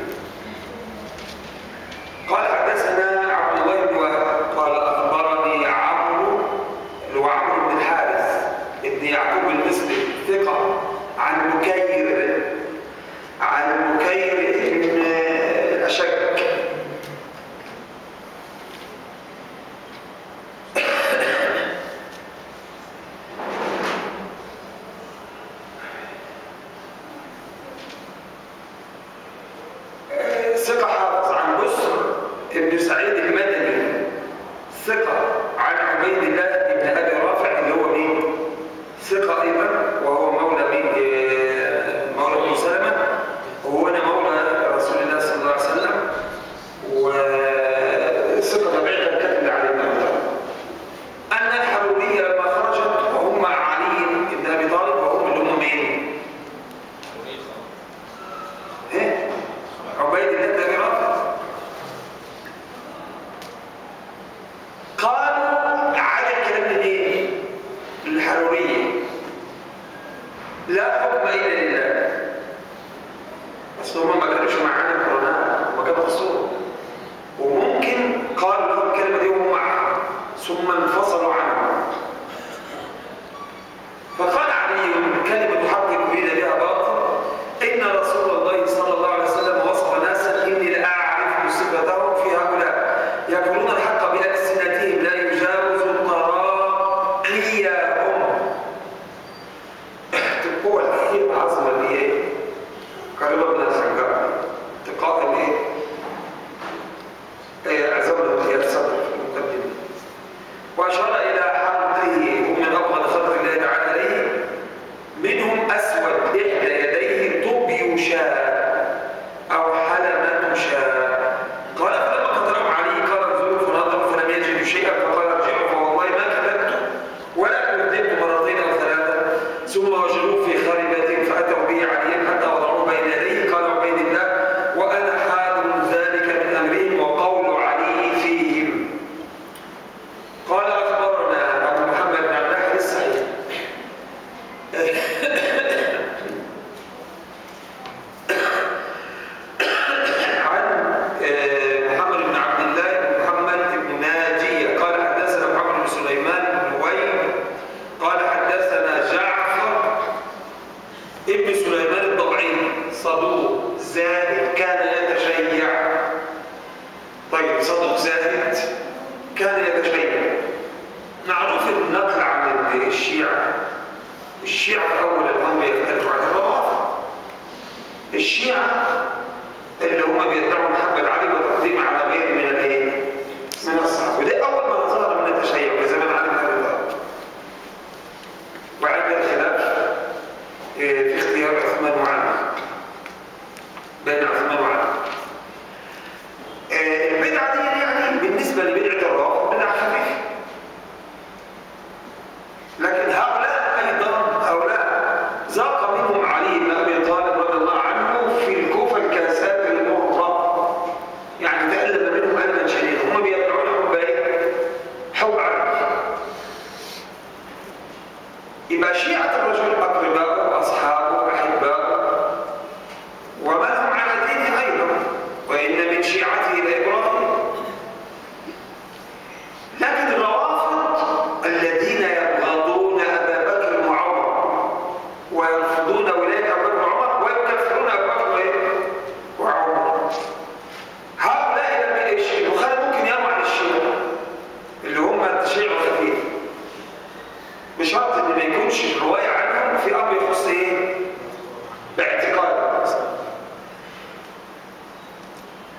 قال حدثنا عبد الله بن وهب قال اخبرني عمرو اللي هو عمرو بن الحارث ابن يعقوب المصري ثقه عن بكير عن بكير بن الاشك ثقة حافظ عن بسر بن سعيد المدني ثقة عن عبيد الله بن أبي رافع اللي هو مين؟ ثقة أيضا وهو مولى مين؟ آه، مولى ابن سلمة وهو أنا مولى رسول الله صلى الله عليه وسلم وثقة طبيعية كتب عليه بن أبي طالب أن الحرورية لما خرجت وهم مع علي بن أبي طالب وهم اللي هم مين؟ إيه؟ عبيد الله بن ابي رافع قالوا عاد الكلام لمين؟ للحروريه لا حكم الا لله بس هم ما كانوش معانا القرآن ما كانوا رسول وممكن قالوا لهم الكلمه دي وهم معهم ثم انفصلوا عنهم فقال علي كلمة حق أريد بها باطل إن رسول الله صلى الله عليه وسلم وصف ناسا إني لأعرف صفتهم في هؤلاء يقولون الحق بألسنتهم لا يجاوز تراقيهم تقوى الحين العظمة اللي هي قريبة من الخنجر تقاء الايه؟ إيه، عزم الخيار صدر في المقدمة وأشار إلى حلقه هم من أبغض خلق الله تعالى إليه منهم أسود إحدى يديه طبي شاء أو حلمة شاء قال فلما قتلهم علي قال انظروا فنظروا فلم يجدوا شيئا فقال ارجعوا فوالله ما كذبت ولا كذبت مرتين أو ثلاثة ثم وجدوه في خربة فأتوا به عليا حتى وضعوه بين يديه قال عبيد الله وأنا حال ذلك من أمرهم وقول علي فيهم قال أخبرنا أبو محمد بن عبد الله الصحيح عن آه، محمد بن عبد الله بن محمد بن ناجية قال حدثنا محمد بن سليمان بن ويل قال حدثنا جعفر ابن سليمان الضبعي صدوق زاهد كان يتشيع طيب صدوق زاهد كان يتشيع معروف النقل عن الشيعة الشيعة في أول الأمر يختلفوا عن الروافض الشيعة اللي هم بيدعوا محمد علي وتقديم على غيره من الايه؟ من الصحابة وده أول ما ظهر من التشيع في زمن علي بن أبي طالب وعند الخلاف إيه، في اختيار عثمان وعلي بين عثمان وعلي إيه، البدعة دي يعني بالنسبة لبدعة الروافض بدعة خفيفة لكن هؤلاء أيضا هؤلاء ذاق منهم علي بن أبي طالب رضي الله عنه في الكوفة الكاسات المرة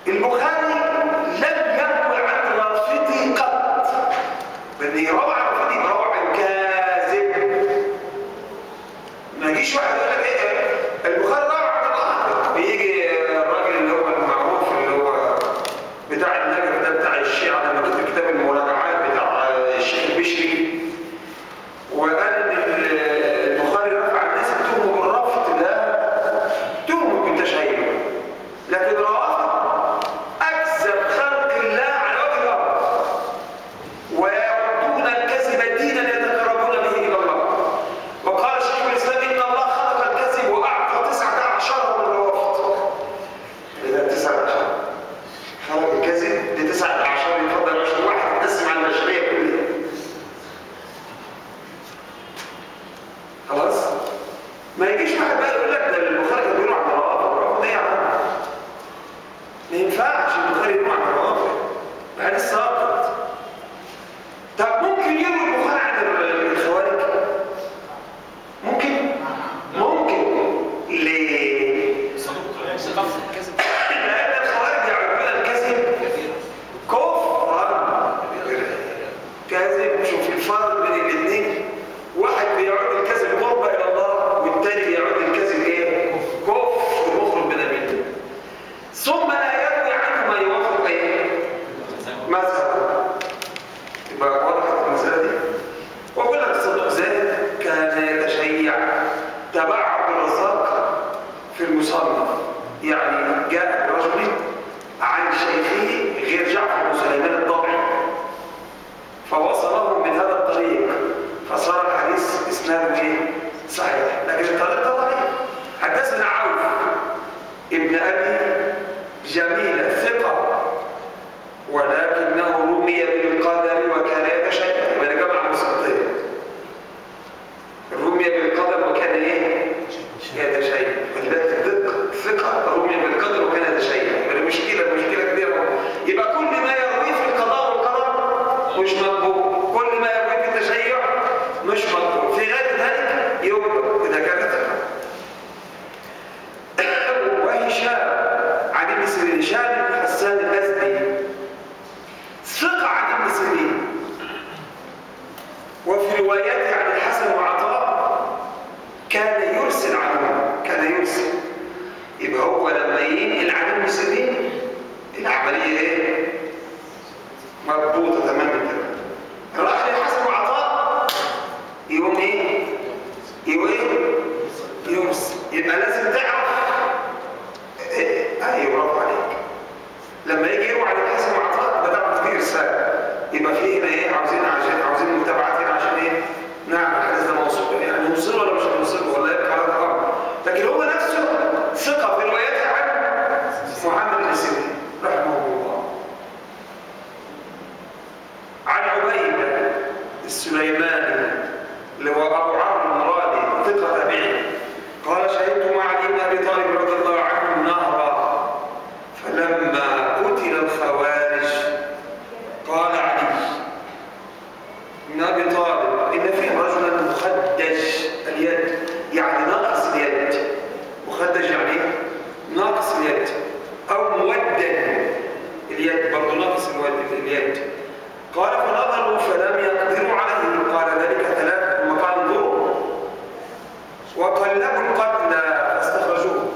البخاري لم يروي عن رافضي قط بل يروى عن رافضي يروى عن كاذب ما يجيش واحد يقول لك ايه البخاري روى عن الرافض بيجي الراجل اللي هو المعروف اللي هو بتاع النجف ده بتاع الشيعة لما كتب كتاب المراجعات بتاع الشيخ البشري وقال ان البخاري رفع الناس بتهمه بالرفض لا تهمه بالتشيع لكن رواه اكذب خلق الله على وجه الارض ويعدون الكذب دينا يتقربون به الى الله وقال شيخ الاسلام ان الله خلق الكذب واعطى تسعه عشر من الروافض اذا تسعه عشر خلق الكذب دي تسعه عشر يفضل عشر واحد تقسم على البشريه كلها خلاص ما يجيش واحد بقى يقول لك ده البخاري كان بيقولوا عن الروافض الروافض ايه يا عم ما ينفعش البخاري يروح عن الروافض ده حديث ساقط طب ممكن يروي البخاري عن الخوارج ممكن ممكن ليه لان الخوارج يعرفون الكذب كفرا كاذب شوف الفرق بين الاثنين واحد بيعود الكذب قربة الى الله والتاني بيعود الكذب ايه كفر ومخرج من المله ثم لا يروي عنه ما يوافق ايه مذهب يبقى وضحت المساله دي واقول لك الصدوق زاهد كان يتشيع تبع عبد الرزاق في المصنف يعني جاء برجل عن شيخه غير جعفر بن سليمان الضبعي فوصله من هذا الطريق فصار الحديث اسناده ايه؟ صحيح لكن الطريق ده ضعيف حدثنا عوف ابن ابي جميل ثقه ولكنه رمي بالقدر وكان يتشيع من جمع مسقطين رمي بالقدر وكان ايه؟ يتشيع ولذلك الدق ثقه رمي بالقدر وكان يتشيع المشكله مشكله كبيره يبقى كل ما يرويه في القضاء والقدر مش مقبول كل ما يرويه في التشيع مش مقبول في غير ذلك يقبل اذا كان ثقه وهشام عن ابن سيرين هشام بن حسان الازدي ثقه عن ابن سيرين وفي روايته عن الحسن وعطاء كان يرسل عنه كان يرسل يبقى هو لما ينقل عن ابن سيرين العمليه ايه؟ مربوطه تماما كده راح للحسن وعطاء يقوم ايه؟ يقوم ايه؟ يرسل يبقى لازم تعرف ايه؟ ايوه برافو عليك لما يجي يروح على الحسن وعطاء بتعرف في ارسال يبقى في هنا ايه عاوزين عشان عاوزين متابعات هنا عشان ايه؟ نعم الحديث ده موصول يعني نوصله ولا مش هنوصله ولا يبقى على الامر لكن هو نفسه ثقه في روايته عن محمد بن سيرين رحمه الله عن عبيد السليماني اللي هو ابو عمرو المرادي ثقه تابعي قال شهدت مع علي بن ابي طالب رضي الله عنه نهرا فلما قتل الخوارج قال علي بن ابي طالب ان فيه رجلا مخدج اليد يعني ناقص اليد مخدج يعني إيه؟ ناقص اليد او مودد اليد برضه ناقص الود- اليد قال فنظروا فلم يقدروا عليه قال ذلك ثلاثه ثم قال انظروا وقلبوا القتلى فاستخرجوه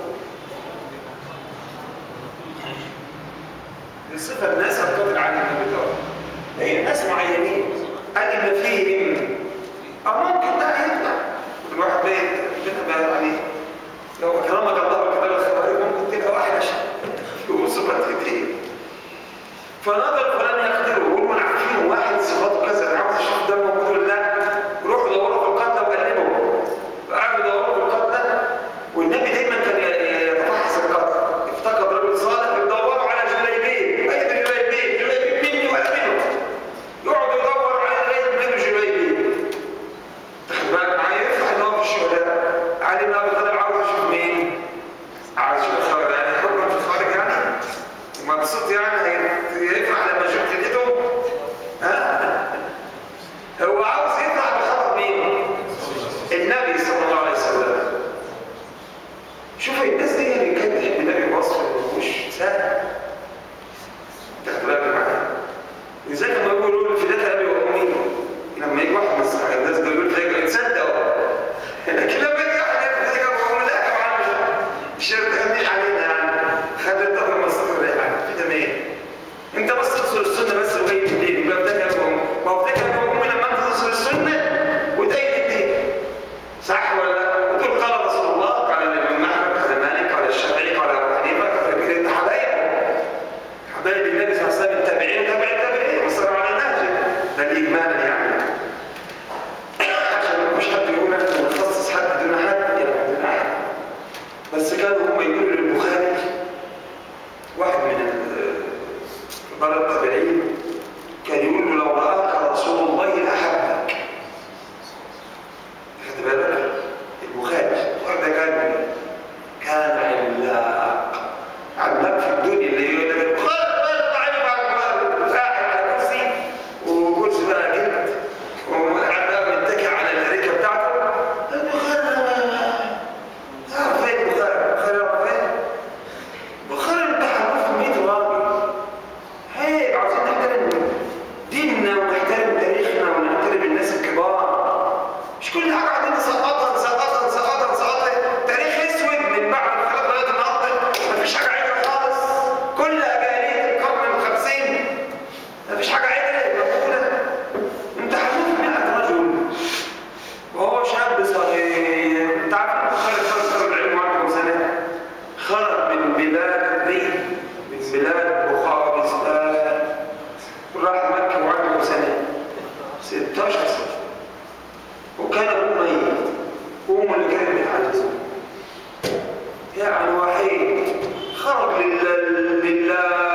الصفه الناس القتل عن النبي طالب هي ناس معينين قال ان فيهم او ممكن ده يطلع الواحد بقى يعني لو اكرمك الله بالكتاب الخبري ممكن تبقى واحد عشان له صفات كتير فنظر فلم يقدروا يقولوا انا عارفين واحد صفاته كذا انا عاوز اشوف ده موجود ولا لا روحوا دوروا في القتلى وقلبوا قعدوا يدوروا في القتلى والنبي دايما كان يتفحص القتل افتقد رجل صالح يدوروا على جليبيه اين جليبيه جليبيه مني ولا منه يقعدوا يدوروا على لغايه منه جليبيه خد بالك معايا يفتح ان هو في الشهداء علي بن ابي طالب عاوز اشوف مين عاوز اشوف الخوارج يعني حكم في الخوارج يعني مبسوط يعني هي- هيفرح لما يشوف كلمته ها هو عاوز يفرح بخبر مين النبي صلى الله عليه وسلم شوف الناس دي اللي كانت تحب النبي وصف مش سهل بلاد بخارى اسبان وراح مكه وعنده سنه 16 سنه وكان ابوه ميت امه اللي كانت بتعالجه يعني وحيد خرج لله لله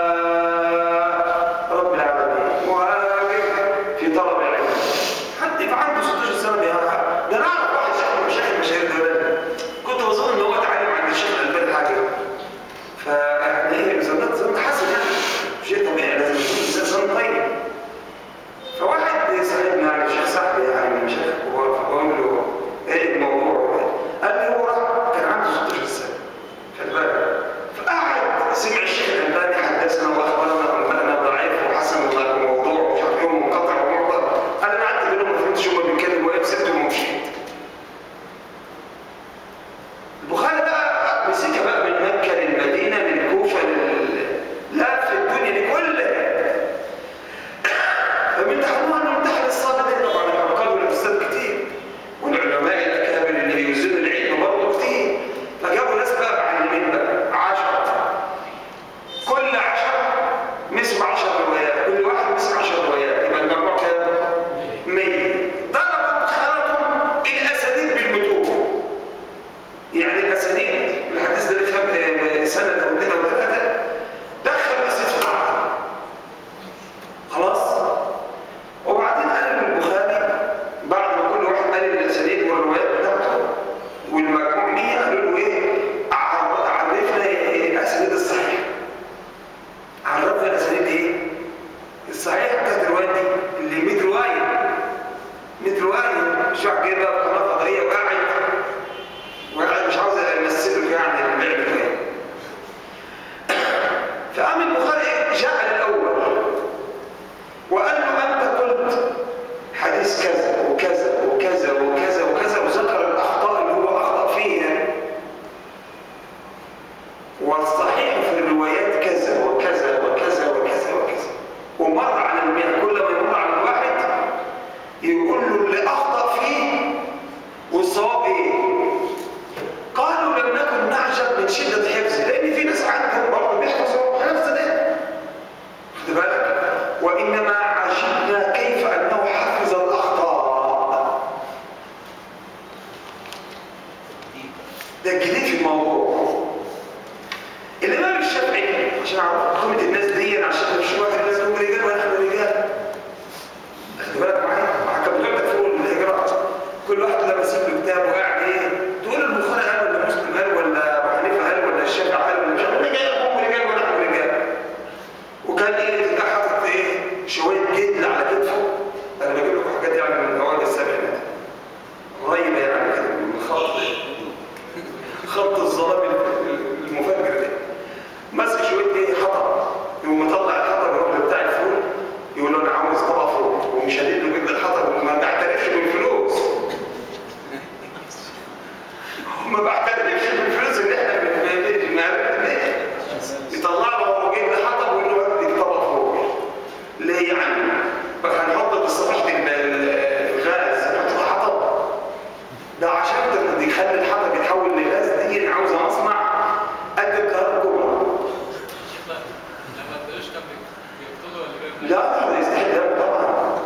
رب العالمين مهاجر في طلب العلم حد يبقى عنده 16 سنه بيها ده انا اعرف واحد شيخ من مشايخ المشاهير دول كنت بظن ان هو اتعلم عند الشيخ الالباني حاجه فيعني ايه زمان زمان حسن يعني شيء طبيعي لازم يكون زمان طيب فواحد صاحبنا يعني شيخ صاحبي يعني شيخ كبار فبقول له ايه الموضوع قال لي هو راح كان عنده 16 سنه خد بالك فقعد سمع الشيخ الالباني حدثنا واخبرنا والمعنى ضعيف وحسن الموضوع ومش عارف ايه ومنقطع ومعطل انا ما قعدت بينهم ما فهمتش هما بيتكلموا ايه سبتهم ومشيت البخاري بقى مسكها بقى من مكه للمدينه للكوفه لل... لا في الدنيا دي كلها فبيمتحنوها انه امتحن الصادقين طبعا العبقري والاستاذ كتير والعلماء الاكابر اللي بيوزنوا العلم برضه كتير فجابوا ناس بقى معلمين بقى 10 كل 10 مسمع 10 روايات كل واحد مسمع 10 روايات يبقى المجموع كام؟ 100 ضربوا خلطهم الاسانيد بالمتون يعني الاسانيد الحديث ده بيفهم سنه او اثنين او ثلاثه دخل الاسانيد في العقل خلاص وبعدين قال البخاري بعد ما كل واحد قال الاسانيد والروايات بتاعته والمجموع 100 قالوا له ايه عر- عرفنا ايه الاسانيد الصحيحه عرفنا الاسانيد ايه الصحيحه بتاعت الروايات دي اللي 100 روايه 100 روايه مش واحد جاي بقى في قناه فضائيه وقاعد وقاعد مش عاوز امثله يعني اللعب كده فقام البخاري جاء الاول وقال له أنت قلت حديث كذا وكذا وكذا وكذا وكذا وذكر الأخطاء اللي هو أخطأ فيها والصحيح في الروايات كذا وكذا وكذا وكذا وكذا ومر على المئة كل ما يمر على الواحد يقول له اللي أخطأ فيه والصواب إيه؟ قالوا لم نكن نعجب من شدة حفظه لأن في ناس عندهم برضه بيحفظوا حفظ ده خد بالك وإنما عجبنا كيف أنه حفظ الأخطاء ده الجديد في الموضوع الإمام الشافعي عشان أعرف قيمة الناس دي عشان مش واحد الناس هم رجال ونحن رجال خد بالك معايا وحكمت لك فوق الهجرة كل واحد لما يسيب له كتاب وقاعد ايه تقول البخاري قال ولا مسلم قال ولا ابو حنيفه قال ولا الشافعي قال ولا مش عارف رجال هم رجال ونحن رجال وكان ايه تلقاه حاطط ايه شويه جدل على كتفه انا بجيب لكم حاجات يعني من اوائل السبعينات قريبه يعني كده من خط خط الظلام المفجر ده ماسك شويه ايه حطب يقوم مطلع الحطب الراجل بتاع الفول يقول له انا عاوز طبق فول ومشدد له جدا الحطب وما بعترفش بالفلوس ما بعترفش بالفلوس اللي احنا بنعملها يطلع له هو جايب لي حطب ويقول له هات لي طبق فول ليه يعني؟ بقى هنحط بالصفحة الغاز نحط له حطب ده عشان ده يخلي الحطب يتحول لغاز دي عاوز مصنع قد الكهرباء كله لما الدروش كان بيقتلوا اللي بيعمل لا ده يستحيل ده طبعا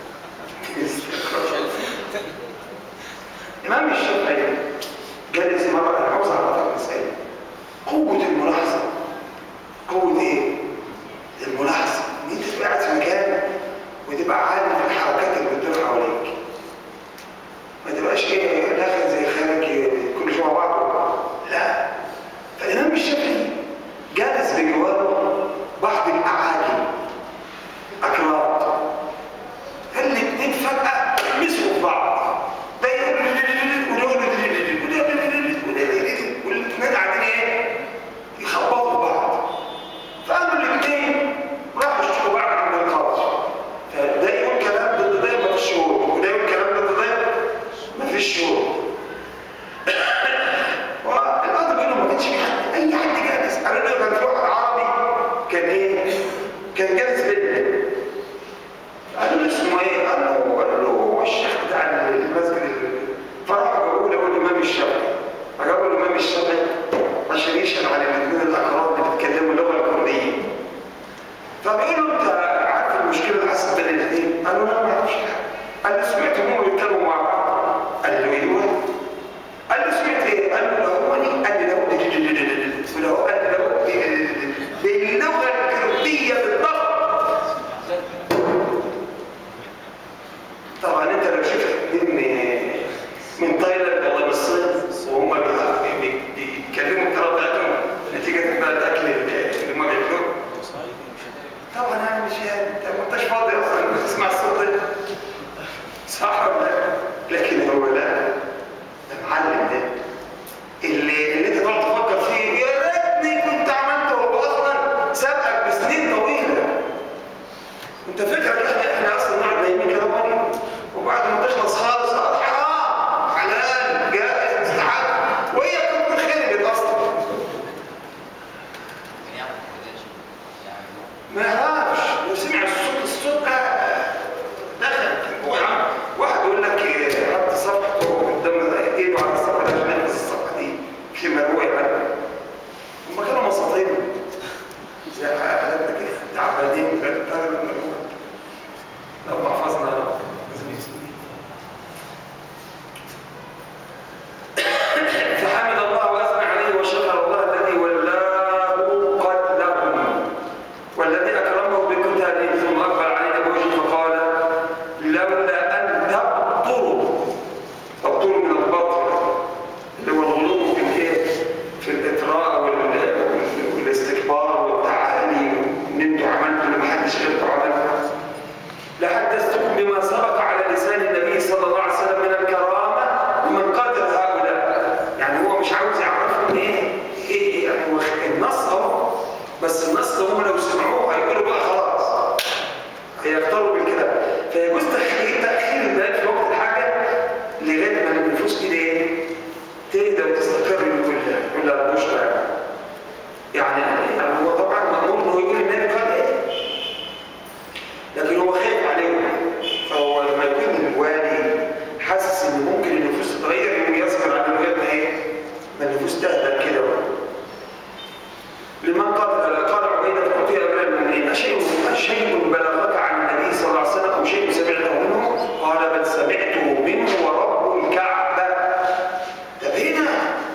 الإمام الشافعي جالس مرة أنا عاوز أعرفك مسألة قوة الملاحظة قوة إيه؟ الملاحظة إن أنت تبقى قاعد في مكان وتبقى عارف الحركات اللي بتدور حواليك ما تبقاش إيه داخل زي خارج كل شوية بعض لا فالإمام الشافعي جالس بجواره بعض الأعاجم أكراد الاثنين فجأة مسكوا في بعض ده يقول والاثنين قاعدين ايه؟ يخبطوا في بعض فقاموا الاثنين راحوا يشتكوا بعض عند القاضي فده يقول كلام ضد ده ما فيش شهود وده يقول كلام ضد ده ما فيش شهود والقاضي بيقول له ما كانش في حد اي حد جالس قالوا له كان في واحد عربي كان ايه؟ كان جالس بينا قالوا له اسمه ايه؟ قال له قال له هو الشيخ بتاع المسجد فراحوا جابوا له الامام الشافعي فجابوا الامام الشافعي عشان يشهد على الاثنين الاكراد اللي بيتكلموا اللغه سابقك بسنين طويله انت فكرك احنا احنا اصلا نقعد نايمين كده مرة وبعد ما تخلص خالص اه حرام حلال جائز مستحب وهي تكون خربت اصلا ما يعرفش لو سمع الصوت الصوت آه، دخل هو يا عم واحد يقول لك إيه، حط صفحته قدام ايده على الصفحه ده عشان يلبس الصفحه دي في مروع يعني هم كانوا مساطين زي حالاتنا كده تعبانين بجد هذا المروع لو حفظنا فحمد الله واثنى عليه وشكر الله الذي ولاه قتلهم والذي اكرمه بقتالهم ثم اقبل علينا بوجهه فقال لولا ان تبطروا تبطروا من البطر اللي هو الغلو في الايه؟ في الاطراء وال- والاستكبار والتعالي وان انتوا عملتوا اللي محدش غيركم عملها لحدثتكم بما سبق على لسان النبي صلى الله عليه وسلم من الكرامه ومن قدر هؤلاء يعني هو مش عاوز يعرفهم ايه ايه يعني هو النص اهو بس النص هم لو سمعوه هيقولوا بقى خلاص هيختاروا بالكلام فيجوز تخيير تاخير البيان في وقت الحاجه لغايه ما النفوس كده ايه تهدى وتستقر كلها كلها بشرى يعني يعني هو طبعا مامور انه يقول النبي قال ايه لكن هو خايف عليهم فهو لما يكون الوالي حاسس ان ممكن النفوس تتغير يقوم يصبر على لغايه ما ايه ما النفوس تهدى كده لمن قال قال عبيدة قلت يا أمير المؤمنين أشيء أشيء بلغك عن النبي صلى الله عليه وسلم أو شيء سمعته منه؟ قال بل سمعته منه ورب الكعبة طب هنا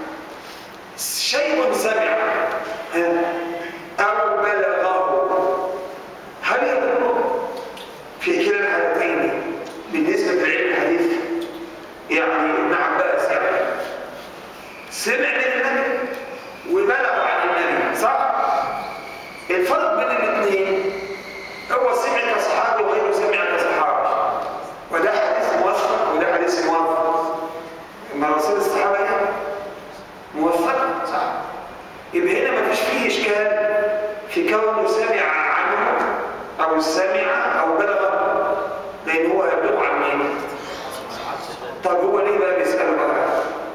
شيء سمع ها؟ أو بلغه هل يدل في كلا الحالتين بالنسبة لعلم الحديث يعني ابن عباس يعني سمع من النبي وبلغ عن النبي صح؟ الفرق بين الاثنين هو سمع كصحابي وغيره سمع كصحابي وده حديث موثق وده حديث موثق اما رسول الصحابه ايه؟ موثق صح يبقى هنا ما فيش فيه اشكال في كونه سمع عنه او سمع او بلغ لان هو يبلغ عن مين؟ طب هو ليه بقى بيساله بقى؟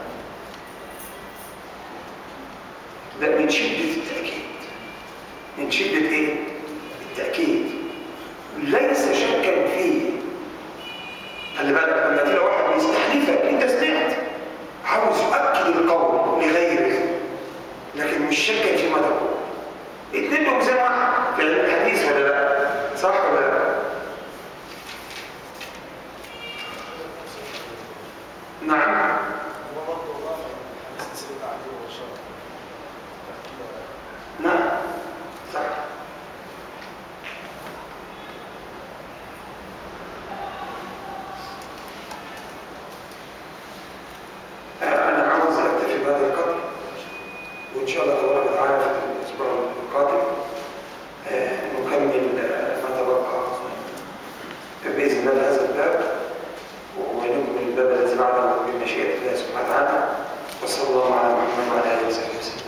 ده من شدة التأكيد من شدة ايه؟ التأكيد ليس شكا فيه خلي بالك لما تلاقي واحد بيستحلفك انت سمعت عاوز يؤكد القول لغيره لكن مش شكا فيما تقول اتنين لهم زي واحد في علم الحديث ولا لا؟ صح ولا لا؟ نعم نعم صح آه، أنا عاوز أكتفي بهذا القدر وإن شاء الله تبارك وتعالى في الأسبوع القادم آه، نكمل آه، ما تبقى بإذن الله هذا الباب ونكمل الباب الذي بعده بمشيئة الله سبحانه وتعالى وصلى الله على محمد وعلى آله وصحبه وسلم